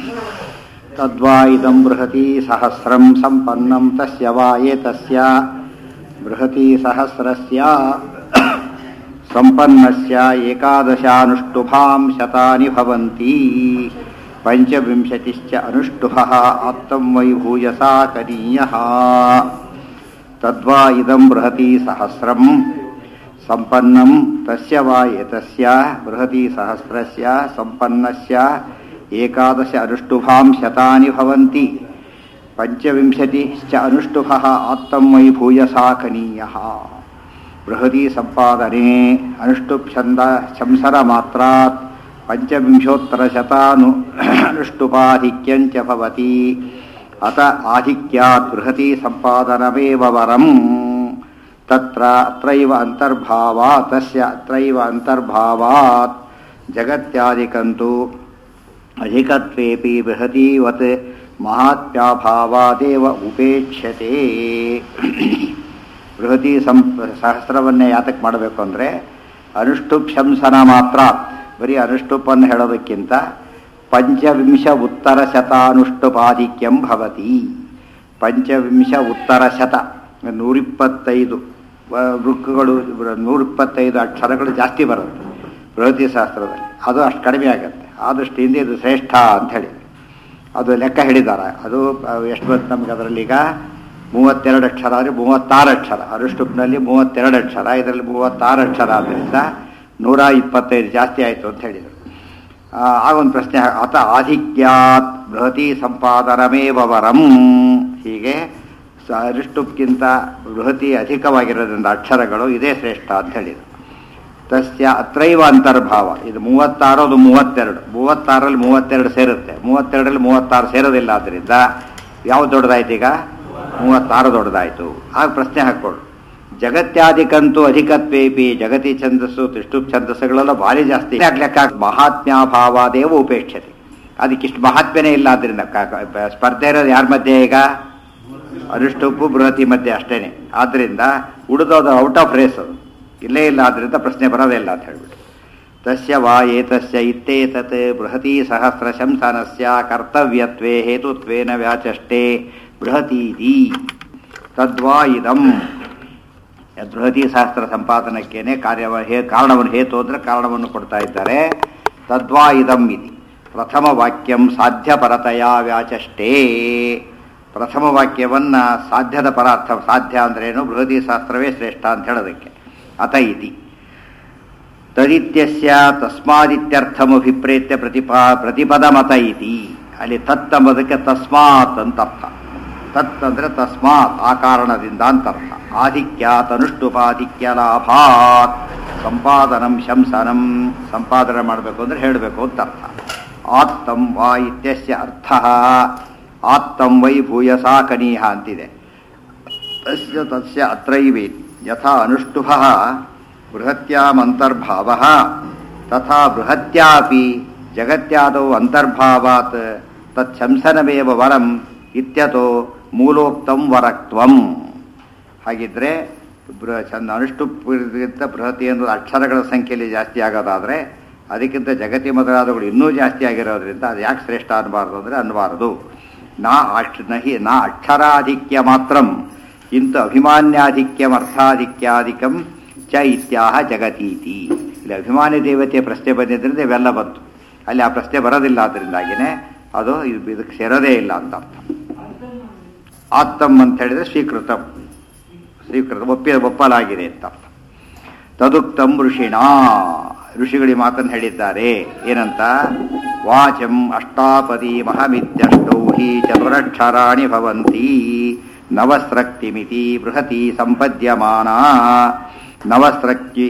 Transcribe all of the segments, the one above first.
तद्वा इदं बृहती सहस्रं सम्पन्नं तस्य वा एतस्य बृहती सहस्रस्य सम्पन्नस्य एकादशानुष्टुभां शतानि भवन्ति पञ्चविंशतिश्च अनुष्टुभः आप्तं वै भूयसा कनीयः तद्वा इदं बृहती सहस्रं सम्पन्नं तस्य वा एतस्य बृहती सहस्रस्य सम्पन्नस्य एकादश अनुष्टुभां शतानि भवन्ति पञ्चविंशतिश्च अनुष्टुभः आत्तं वै भूयसा कनीयः बृहती सम्पादने अनुष्टुप्छन्द संसरमात्रात् पञ्चविंशोत्तरशतानु अनुष्टुपाधिक्यञ्च भवति अत आधिक्यात् बृहती सम्पादनमेव वरम् तत्र अत्रैव अन्तर्भावात् तस्य अत्रैव अन्तर्भावात् जगत्यादिकन्तु अधिकत्वेपि बृहतीवत् ಮಹಾತ್ಮ್ಯಾಭಾವಾದೇವ ಉಪೇಕ್ಷತೆ ಬೃಹತಿ ಸಂ ಸಹಸ್ರವನ್ನೇ ಯಾತಕ್ಕೆ ಮಾಡಬೇಕು ಅಂದರೆ ಅನುಷ್ಠುಪ್ ಶಂಸನ ಮಾತ್ರ ಬರೀ ಅನುಷ್ಠುಪನ್ನು ಹೇಳೋದಕ್ಕಿಂತ ಪಂಚವಿಂಶ ಉತ್ತರ ಶತಾನುಷ್ಠುಪಾಧಿಕ್ಯಂ ಭವತಿ ಪಂಚವಿಂಶ ಉತ್ತರ ಶತ ನೂರಿಪ್ಪತ್ತೈದು ವೃಕ್ಕಗಳು ನೂರಿಪ್ಪತ್ತೈದು ಅಕ್ಷರಗಳು ಜಾಸ್ತಿ ಬರುತ್ತೆ ಬೃಹತಿ ಶಾಸ್ತ್ರದಲ್ಲಿ ಅದು ಅಷ್ಟು ಕಡಿಮೆ ಆಗುತ್ತೆ ಆ ದೃಷ್ಟಿಯಿಂದ ಇದು ಶ್ರೇಷ್ಠ ಅಂಥೇಳಿ ಅದು ಲೆಕ್ಕ ಹೇಳಿದ್ದಾರೆ ಅದು ಎಷ್ಟು ಬಂತು ನಮ್ಗೆ ಅದರಲ್ಲಿ ಈಗ ಮೂವತ್ತೆರಡು ಅಕ್ಷರ ಅಂದರೆ ಮೂವತ್ತಾರು ಅಕ್ಷರ ಅನುಷ್ಠುಪ್ನಲ್ಲಿ ಮೂವತ್ತೆರಡು ಅಕ್ಷರ ಇದರಲ್ಲಿ ಮೂವತ್ತಾರು ಅಕ್ಷರ ಆದ್ದರಿಂದ ನೂರ ಇಪ್ಪತ್ತೈದು ಜಾಸ್ತಿ ಆಯಿತು ಅಂತ ಹೇಳಿದರು ಆಗೊಂದು ಪ್ರಶ್ನೆ ಅತ ಆಧಿಕ್ಯಾತ್ ಬೃಹತಿ ಸಂಪಾದನಮೇವ ವರಂ ಹೀಗೆ ಅನುಷ್ಠುಪ್ಗಿಂತ ಬೃಹತಿ ಅಧಿಕವಾಗಿರೋದ್ರಿಂದ ಅಕ್ಷರಗಳು ಇದೇ ಶ್ರೇಷ್ಠ ಅಂತ ಹೇಳಿದರು ತಸ್ಯ ಅತ್ರೈವ ಅಂತರ್ಭಾವ ಇದು ಮೂವತ್ತಾರು ಅದು ಮೂವತ್ತೆರಡು ಮೂವತ್ತಾರಲ್ಲಿ ಮೂವತ್ತೆರಡು ಸೇರುತ್ತೆ ಮೂವತ್ತೆರಡರಲ್ಲಿ ಮೂವತ್ತಾರು ಸೇರೋದಿಲ್ಲ ಆದ್ದರಿಂದ ಯಾವ್ದು ದೊಡ್ಡದಾಯ್ತು ಈಗ ಮೂವತ್ತಾರು ದೊಡ್ಡದಾಯಿತು ಆಗ ಪ್ರಶ್ನೆ ಹಾಕ್ಕೊಳ್ಳು ಜಗತ್ಯಾದಿಕಂತೂ ಅಧಿಕತ್ವೇಪಿ ಜಗತಿ ಛಂದಸ್ಸು ತಿಷ್ಟು ಛಂದಸ್ಸುಗಳೆಲ್ಲ ಭಾರಿ ಜಾಸ್ತಿ ಲೆಕ್ಕ ಮಹಾತ್ಮ್ಯಾಭಾವಾದೇವ ಉಪೇಕ್ಷತೆ ಅದಕ್ಕಿಷ್ಟು ಮಹಾತ್ಮ್ಯನೇ ಇಲ್ಲ ಆದ್ದರಿಂದ ಸ್ಪರ್ಧೆ ಇರೋದು ಯಾರ ಮಧ್ಯೆ ಈಗ ಅನುಷ್ಟುಪ್ಪು ಬೃಹತಿ ಮಧ್ಯೆ ಅಷ್ಟೇನೆ ಆದ್ದರಿಂದ ಉಳಿದೋದು ಔಟ್ ಆಫ್ ರೇಸ್ ಅದು ಇಲ್ಲೇ ಇಲ್ಲ ಆದ್ದರಿಂದ ಪ್ರಶ್ನೆ ಬರೋದೇ ಇಲ್ಲ ಅಂತ ಹೇಳ್ಬಿಟ್ಟು ತಸ್ಯ ವಾ ಏತಸ್ಯ ಇತ್ತೇತತ್ ಬೃಹತಿ ಸಹಸ್ರ ಶಂಸನಸ್ಯ ಕರ್ತವ್ಯತ್ವೇ ಹೇತುತ್ವೇನ ವ್ಯಾಚಷ್ಟೇ ಬೃಹತೀತಿ ತದ್ವಾ ಇದಂ ಬೃಹತಿ ಸಹಸ್ರ ಸಂಪಾದನಕ್ಕೇನೆ ಕಾರ್ಯವ ಹೇ ಕಾರಣವನ್ನು ಹೇತು ಅಂದರೆ ಕಾರಣವನ್ನು ಕೊಡ್ತಾ ಇದ್ದಾರೆ ತದ್ವಾ ಇದಂ ಇತಿ ಪ್ರಥಮ ವಾಕ್ಯಂ ಸಾಧ್ಯ ಪರತೆಯ ವ್ಯಾಚಷ್ಟೇ ಪ್ರಥಮ ವಾಕ್ಯವನ್ನು ಸಾಧ್ಯದ ಪರಾರ್ಥ ಸಾಧ್ಯ ಅಂದ್ರೇನು ಬೃಹತಿ ಶಾಸ್ತ್ರವೇ ಶ್ರೇಷ್ಠ ಅಂತ ಹೇಳೋದಕ್ಕೆ ಅತ ಇತಿ ತದಿತ್ಯಸ್ಯ ತಸ್ಮಾದಿತ್ಯರ್ಥಮಭಿಪ್ರೇತ್ಯ ಪ್ರತಿಪಾ ಪ್ರತಿಪದಮತ ಇತಿ ಅಲ್ಲಿ ತತ್ ಎಂಬುದಕ್ಕೆ ತಸ್ಮಾತ್ ಅಂತ ಅರ್ಥ ತತ್ ಅಂದರೆ ತಸ್ಮಾತ್ ಆ ಕಾರಣದಿಂದ ಅಂತ ಅರ್ಥ ಆಧಿಕ್ಯಾತ್ ಅನುಷ್ಠುಪಾಧಿಕ್ಯ ಲಾಭಾತ್ ಸಂಪಾದನಂ ಶಂಸನಂ ಸಂಪಾದನೆ ಮಾಡಬೇಕು ಅಂದರೆ ಹೇಳಬೇಕು ಅಂತ ಅರ್ಥ ಆತ್ತಂ ವಾ ಇತ್ಯಸ್ಯ ಅರ್ಥ ಆತ್ತಂ ವೈ ಭೂಯಸಾ ಕನೀಹ ಅಂತಿದೆ ತಸ್ಯ ತಸ್ಯ ಅತ್ರೈವೇತಿ ಯಥಾ ಅನುಷ್ಠುಭ ಬೃಹತ್ಯಾಮಂತರ್ಭಾವ ತಥಾ ಬೃಹತ್ಯಾಪಿ ಜಗತ್ಯಾದೌ ಅಂತರ್ಭಾವಾತ್ ತತ್ಸಂಸನಮೇವ ವರಂ ಇತ್ಯತೋ ಮೂಲೋಕ್ತಂ ವರಕ್ತ್ವಂ ಹಾಗಿದ್ರೆ ಚಂದ ಅನುಷ್ಠುಪ್ಗಿಂತ ಬೃಹತಿ ಅನ್ನೋದು ಅಕ್ಷರಗಳ ಸಂಖ್ಯೆಯಲ್ಲಿ ಜಾಸ್ತಿ ಆಗೋದಾದರೆ ಅದಕ್ಕಿಂತ ಜಗತಿ ಮೊದಲಾದವುಗಳು ಇನ್ನೂ ಜಾಸ್ತಿ ಆಗಿರೋದ್ರಿಂದ ಅದು ಯಾಕೆ ಶ್ರೇಷ್ಠ ಅನ್ನಬಾರ್ದು ಅಂದರೆ ಅನ್ನಬಾರದು ನಾ ಅಕ್ಷ ನಹಿ ನಾ ಅಕ್ಷರಾಧಿಕ್ಯ ಮಾತ್ರಂ ಇಂತು ಅಭಿಮಾನ್ಯಾಧಿಕ್ಯಂ ಅರ್ಥಾಧಿಕ್ಯಾಧಿಕಂ ಚ ಇತ್ಯಾಹ ಜಗತೀತಿ ಇಲ್ಲಿ ಅಭಿಮಾನಿ ದೇವತೆಯ ಪ್ರಶ್ನೆ ಬಂದಿದ್ದರಿಂದ ಇವೆಲ್ಲ ಬಂತು ಅಲ್ಲಿ ಆ ಪ್ರಶ್ನೆ ಬರೋದಿಲ್ಲ ಅದರಿಂದಾಗಿನೇ ಅದು ಇದಕ್ಕೆ ಸೇರೋದೇ ಇಲ್ಲ ಅಂತ ಅರ್ಥ ಆತ್ತಮ್ ಅಂತ ಹೇಳಿದ್ರೆ ಸ್ವೀಕೃತಂ ಸ್ವೀಕೃತ ಒಪ್ಪಿ ಒಪ್ಪಲಾಗಿದೆ ಅಂತ ಅರ್ಥ ತದುಕ್ತಂ ಋಷಿಣ ಋಷಿಗಳಿಗೆ ಮಾತನ್ನು ಹೇಳಿದ್ದಾರೆ ಏನಂತ ವಾಚಂ ಅಷ್ಟಾಪದಿ ಮಹಮಿತ್ಯಷ್ಟೌ ಹಿ ಚತುರಕ್ಷರಾಣಿ ಭವಂತಿ ನವಸ್ರಕ್ತಿಮಿತಿ ಬೃಹತಿ ಸಂಪದ್ಯಮಾನ ನವಸ್ರಕ್ತಿ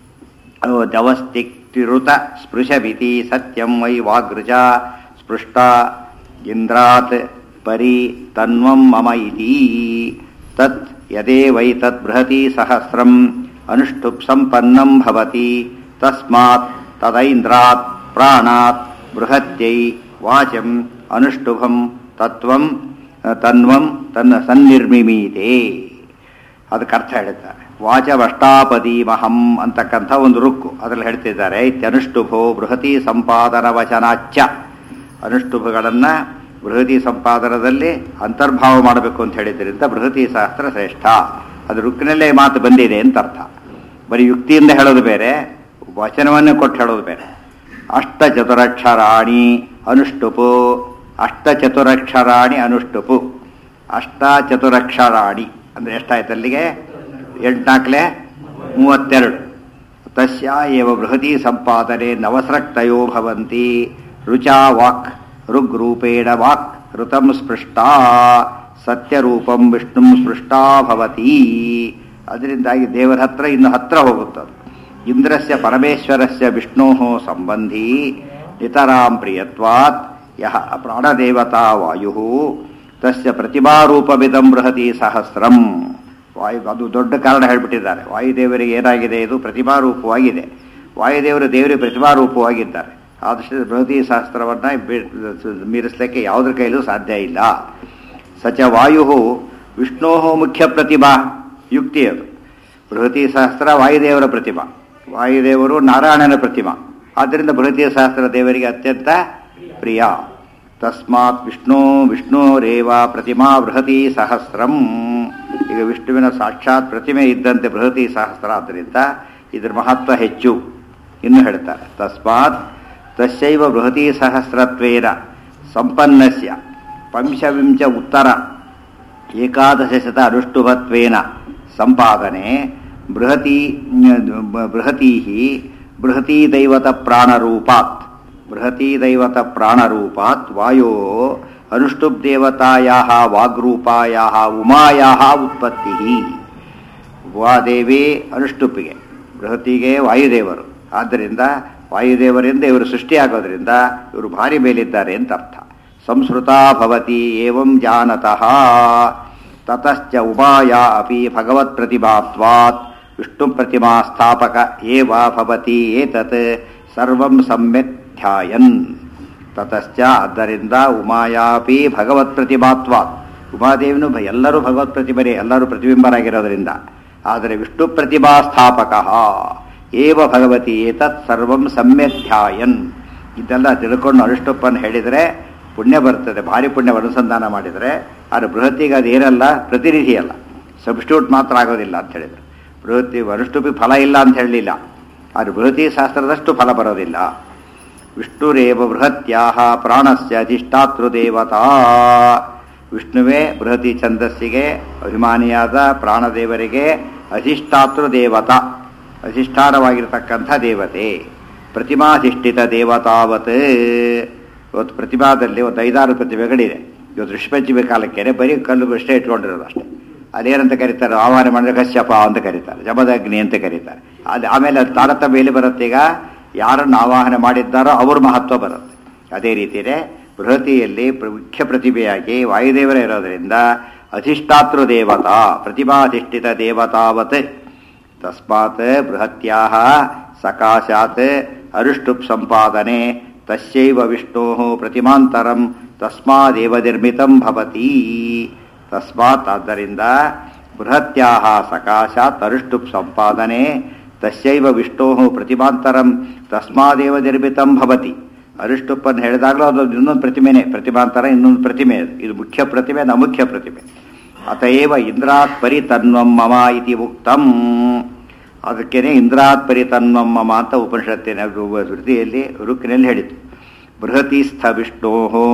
ದವಸ್ತಿಕ್ತಿರುತ ಸ್ಪೃಶಮಿತಿ ಸತ್ಯಂ ವೈ ವಾಗೃಜ ಸ್ಪೃಷ್ಟ ಇಂದ್ರಾತ್ ಪರಿ ತನ್ವಂ ಮಮ ಇತಿ ತತ್ ಯದೇ ವೈ ತತ್ ಬೃಹತಿ ಸಹಸ್ರಂ ಅನುಷ್ಠುಪ್ ಸಂಪನ್ನಂ ಭವತಿ ತಸ್ಮಾತ್ ತದೈಂದ್ರಾತ್ ಪ್ರಾಣಾತ್ ಬೃಹತ್ಯೈ ವಾಚಂ ಅನುಷ್ಠುಭಂ ತತ್ವಂ ತನ್ವಂ ತನ್ನ ಸನ್ನಿರ್ಮಿಮೀತೆ ಅದಕ್ಕೆ ಅರ್ಥ ಹೇಳ್ತಾರೆ ವಾಚವಷ್ಟಾಪದಿ ಮಹಂ ಅಂತಕ್ಕಂಥ ಒಂದು ರುಕ್ಕು ಅದರಲ್ಲಿ ಹೇಳ್ತಿದ್ದಾರೆ ಇತ್ಯನುಷ್ಠುಭೋ ಬೃಹತಿ ಸಂಪಾದನ ವಚನಾಚ್ಯ ಅನುಷ್ಠುಭಗಳನ್ನು ಬೃಹತಿ ಸಂಪಾದನದಲ್ಲಿ ಅಂತರ್ಭಾವ ಮಾಡಬೇಕು ಅಂತ ಹೇಳಿದ್ರಿಂದ ಬೃಹತಿ ಶಾಸ್ತ್ರ ಶ್ರೇಷ್ಠ ಅದು ರುಕ್ಕಿನಲ್ಲೇ ಮಾತು ಬಂದಿದೆ ಅಂತ ಅರ್ಥ ಬರೀ ಯುಕ್ತಿಯಿಂದ ಹೇಳೋದು ಬೇರೆ ವಚನವನ್ನೇ ಕೊಟ್ಟು ಹೇಳೋದು ಬೇರೆ ಅಷ್ಟಚತುರಕ್ಷರಾಣಿ ಅನುಷ್ಠುಪು ಅಷ್ಟಚತುರಕ್ಷರಾಣಿ ಅನುಷ್ಠುಪು ಅಷ್ಟಚತುರಕ್ಷರಾಣಿ ಅಂದರೆ ಎಷ್ಟಾಯ್ತು ಅಲ್ಲಿಗೆ ಎಂಟ್ನಾಲ್ಕಲೆ ಮೂವತ್ತೆರಡು ತಸ್ಯ ಏವ ಬೃಹತಿ ಸಂಪಾದನೆ ನವಸ್ರಕ್ತಯೋ ಭವಂತಿ ರುಚಾ ವಾಕ್ ಋಗ್ರೂಪೇಣ ವಾಕ್ ಋತಂ ಸ್ಪೃಷ್ಟಾ ಸತ್ಯರೂಪಂ ವಿಷ್ಣು ಸ್ಪೃಷ್ಟಾ ಭವತಿ ಅದರಿಂದಾಗಿ ದೇವರ ಹತ್ರ ಇನ್ನು ಹತ್ರ ಹೋಗುತ್ತದೆ ಇಂದ್ರಸ್ಯ ಪರಮೇಶ್ವರಸ್ಯ ವಿಷ್ಣೋ ಸಂಬಂಧಿ ನಿತರಾಂ ಪ್ರಿಯತ್ವಾತ್ ಯಹ ಪ್ರಾಣದೇವತಾ ವಾಯು ತಸ್ಯ ಪ್ರತಿಮಾರೂಪವಿದಂ ಬೃಹತಿ ಸಹಸ್ರಂ ವಾಯು ಅದು ದೊಡ್ಡ ಕಾರಣ ಹೇಳ್ಬಿಟ್ಟಿದ್ದಾರೆ ವಾಯುದೇವರಿಗೆ ಏನಾಗಿದೆ ಇದು ಪ್ರತಿಮಾರೂಪವಾಗಿದೆ ವಾಯುದೇವರು ದೇವರಿಗೆ ಪ್ರತಿಮಾರೂಪವಾಗಿದ್ದಾರೆ ಆದಷ್ಟು ಬೃಹತಿ ಶಾಸ್ತ್ರವನ್ನು ಮೀರಿಸಲಿಕ್ಕೆ ಯಾವುದ್ರ ಕೈಲೂ ಸಾಧ್ಯ ಇಲ್ಲ ಸಚ ವಾಯು ವಿಷ್ಣೋ ಮುಖ್ಯ ಪ್ರತಿಭಾ ಯುಕ್ತಿ ಅದು ಬೃಹತಿ ಶಾಸ್ತ್ರ ವಾಯುದೇವರ ಪ್ರತಿಮಾ ವಾಯುದೇವರು ನಾರಾಯಣನ ಪ್ರತಿಮಾ ಆದ್ದರಿಂದ ಬೃಹತಿ ಶಾಸ್ತ್ರ ದೇವರಿಗೆ ಅತ್ಯಂತ ಪ್ರಿಯ ತಸ್ಮಾತ್ ವಿಷ್ಣು ವಿಷ್ಣುರೇವ ಪ್ರತಿಮಾ ಬೃಹತಿ ಸಹಸ್ರಂ ಈಗ ವಿಷ್ಣುವಿನ ಸಾಕ್ಷಾತ್ ಪ್ರತಿಮೆ ಇದ್ದಂತೆ ಬೃಹತಿ ಸಹಸ್ರ ಆದ್ದರಿಂದ ಇದರ ಮಹತ್ವ ಹೆಚ್ಚು ಇನ್ನು ಹೇಳ್ತಾರೆ ತಸ್ಮಾತ್ ತಸ್ಯೈವ ಬೃಹತಿ ಸಹಸ್ರತ್ವೇನ ಸಂಪನ್ನಸ್ಯ ಪಂಚವಿಂಶ ಉತ್ತರ ಏಕಾದಶಶತ ಅನುಷ್ಠುಭತ್ವೇನ ಸಂಪಾದನೆ ಬೃಹತಿ ಬೃಹತೀ ಬೃಹತಿ ದೈವತ ಪ್ರಾಣರೂಪಾತ್ ಬೃಹತಿ ದೈವತ ಪ್ರಾಣರೂಪಾತ್ ವಾಯೋ ಅನುಷ್ಠುಪ್ ದೇವತಾಯಾ ವಾಗ್ರೂಪಾಯಾ ಉಮಾಯಾ ಉತ್ಪತ್ತಿ ವಾದೇವಿ ಅನುಷ್ಠುಪ್ಪಿಗೆ ಬೃಹತಿಗೆ ವಾಯುದೇವರು ಆದ್ದರಿಂದ ವಾಯುದೇವರಿಂದ ಇವರು ಸೃಷ್ಟಿಯಾಗೋದ್ರಿಂದ ಇವರು ಭಾರಿ ಮೇಲಿದ್ದಾರೆ ಅಂತ ಅರ್ಥ ಸಂಸ್ಕೃತಾ ಭವತಿ ಏವಂ ಜಾನತಃ ತತಶ್ಚ ಉಮಾಯ ಅಪಿ ಭಗವತ್ ಪ್ರತಿಭಾತ್ವಾತ್ ವಿಷ್ಣು ಪ್ರತಿಮಾ ಸ್ಥಾಪಕ ಏವ ಭವತಿ ಏತತ್ ಸರ್ವಂ ಸಮ್ಯಕ್ ಧ್ಯಾಯನ್ ತತಶ್ಚ ಆದ್ದರಿಂದ ಉಮಾಯಾಪಿ ಭಗವತ್ ಪ್ರತಿಭಾತ್ವಾತ್ ಉಮಾದೇವಿನೂ ಭ- ಎಲ್ಲರೂ ಭಗವತ್ ಪ್ರತಿಭರೆ ಎಲ್ಲರೂ ಪ್ರತಿಬಿಂಬರಾಗಿರೋದ್ರಿಂದ ಆದರೆ ವಿಷ್ಣು ಪ್ರತಿಭಾ ಸ್ಥಾಪಕ ಏವ ಭಗವತಿ ಏತತ್ ಸರ್ವಂ ಸಮ್ಯಕ್ ಧ್ಯಾಯನ್ ಇದೆಲ್ಲ ತಿಳ್ಕೊಂಡು ಅನುಷ್ಠುಪ್ಪನ್ನು ಹೇಳಿದರೆ ಪುಣ್ಯ ಬರ್ತದೆ ಭಾರಿ ಪುಣ್ಯ ಅನುಸಂಧಾನ ಮಾಡಿದರೆ ಆದರೆ ಬೃಹತ್ತಿಗೆ ಅದೇನಲ್ಲ ಪ್ರತಿನಿಧಿ ಅಲ್ಲ ಸಬ್ಸ್ಟ್ಯೂಟ್ ಮಾತ್ರ ಆಗೋದಿಲ್ಲ ಅಂತ ಹೇಳಿದರು ಬೃಹತಿ ಅನುಷ್ಠುಪಿ ಫಲ ಇಲ್ಲ ಅಂತ ಹೇಳಲಿಲ್ಲ ಆದರೆ ಬೃಹತಿ ಶಾಸ್ತ್ರದಷ್ಟು ಫಲ ಬರೋದಿಲ್ಲ ವಿಷ್ಣುರೇವ ಬೃಹತ್ಯಾಹ ಪ್ರಾಣಸ್ಯ ಅಧಿಷ್ಠಾತೃದೇವತಾ ವಿಷ್ಣುವೇ ಬೃಹತಿ ಛಂದಸ್ಸಿಗೆ ಅಭಿಮಾನಿಯಾದ ಪ್ರಾಣದೇವರಿಗೆ ಅಧಿಷ್ಠಾತೃ ದೇವತಾ ಅಧಿಷ್ಠಾನವಾಗಿರತಕ್ಕಂಥ ದೇವತೆ ಪ್ರತಿಮಾಧಿಷ್ಠಿತ ದೇವತಾವತ್ ಇವತ್ತು ಪ್ರತಿಮಾದಲ್ಲಿ ಒಂದು ಐದಾರು ಪ್ರತಿಭೆಗಳಿದೆ ಇವತ್ತು ಋಷಿಪಂಚಮಿ ಕಾಲಕ್ಕೆ ಬರೀ ಕಲ್ಲು ಅಷ್ಟೇ ಇಟ್ಕೊಂಡಿರೋದು ಅಷ್ಟೇ ಅದೇನಂತ ಕರೀತಾರೆ ಆಹ್ವಾನ ಮಾಡಿದ್ರೆ ಕಶ್ಯಪ ಅಂತ ಕರೀತಾರೆ ಜಮದಗ್ನಿ ಅಂತ ಕರೀತಾರೆ ಅದು ಆಮೇಲೆ ಅದು ತಾರತಮ್ಯ ಎಲ್ಲಿ ಬರುತ್ತೆ ಈಗ ಯಾರನ್ನು ಆವಾಹನೆ ಮಾಡಿದ್ದಾರೋ ಅವ್ರ ಮಹತ್ವ ಬರುತ್ತೆ ಅದೇ ರೀತಿಯೇ ಬೃಹತಿಯಲ್ಲಿ ಪ್ರ- ಮುಖ್ಯ ಪ್ರತಿಭೆಯಾಗಿ ವಾಯುದೇವರೇ ಇರೋದರಿಂದ ಅಧಿಷ್ಠಾತೃ ದೇವತಾ ಪ್ರತಿಭಾಧಿಷ್ಠಿತ ದೇವತಾವತ್ ತಸ್ಮಾತ್ ಬೃಹತ್ಯಾ ಸಕಾಶಾತ್ ಅರುಷ್ಟುಪ್ ಸಂಪಾದನೆ ತಸ್ಯೈವ ವಿಷ್ಣೋ ಪ್ರತಿಮಾಂತರಂ ತಸ್ಮಾದೇವ ನಿರ್ಮಿತಂ ಭವತಿ ತಸ್ಮಾತ್ ಆದ್ದರಿಂದ ಬೃಹತ್ಯಾ ಸಕಾಶಾತ್ ಅರುಷ್ಟುಪ್ ಸಂಪಾದನೆ ತಸ್ಯೈವ ವಿಷ್ಣೋ ಪ್ರತಿಮಾಂತರಂ ತಸ್ಮಾದೇವ ನಿರ್ಮಿತಂ ಭವತಿ ಅರಿಷ್ಟುಪ್ಪನ್ನು ಹೇಳಿದಾಗಲೂ ಅದು ಇನ್ನೊಂದು ಪ್ರತಿಮೆನೇ ಪ್ರತಿಮಾಂತರ ಇನ್ನೊಂದು ಪ್ರತಿಮೆ ಅದು. ಇದು ಮುಖ್ಯ ಪ್ರತಿಮೆ ನ ಮುಖ್ಯ ಪ್ರತಿಮೆ ಅತಏವ ಇಂದ್ರಾತ್ ಪರಿ ತನ್ವಂ ಮಮ ಇತಿ ಉಕ್ತಂ ಅದಕ್ಕೇನೆ ಇಂದ್ರಾತ್ ಪರಿ ತನ್ವಂ ಮಮ ಅಂತ ಉಪನಿಷತ್ತಿನ ಶ್ರುತಿಯಲ್ಲಿ ರುಕ್ಕಿನಲ್ಲಿ ಹೇಳಿತು ಬೃಹತಿಸ್ಥ ವಿಷ್ಣೋ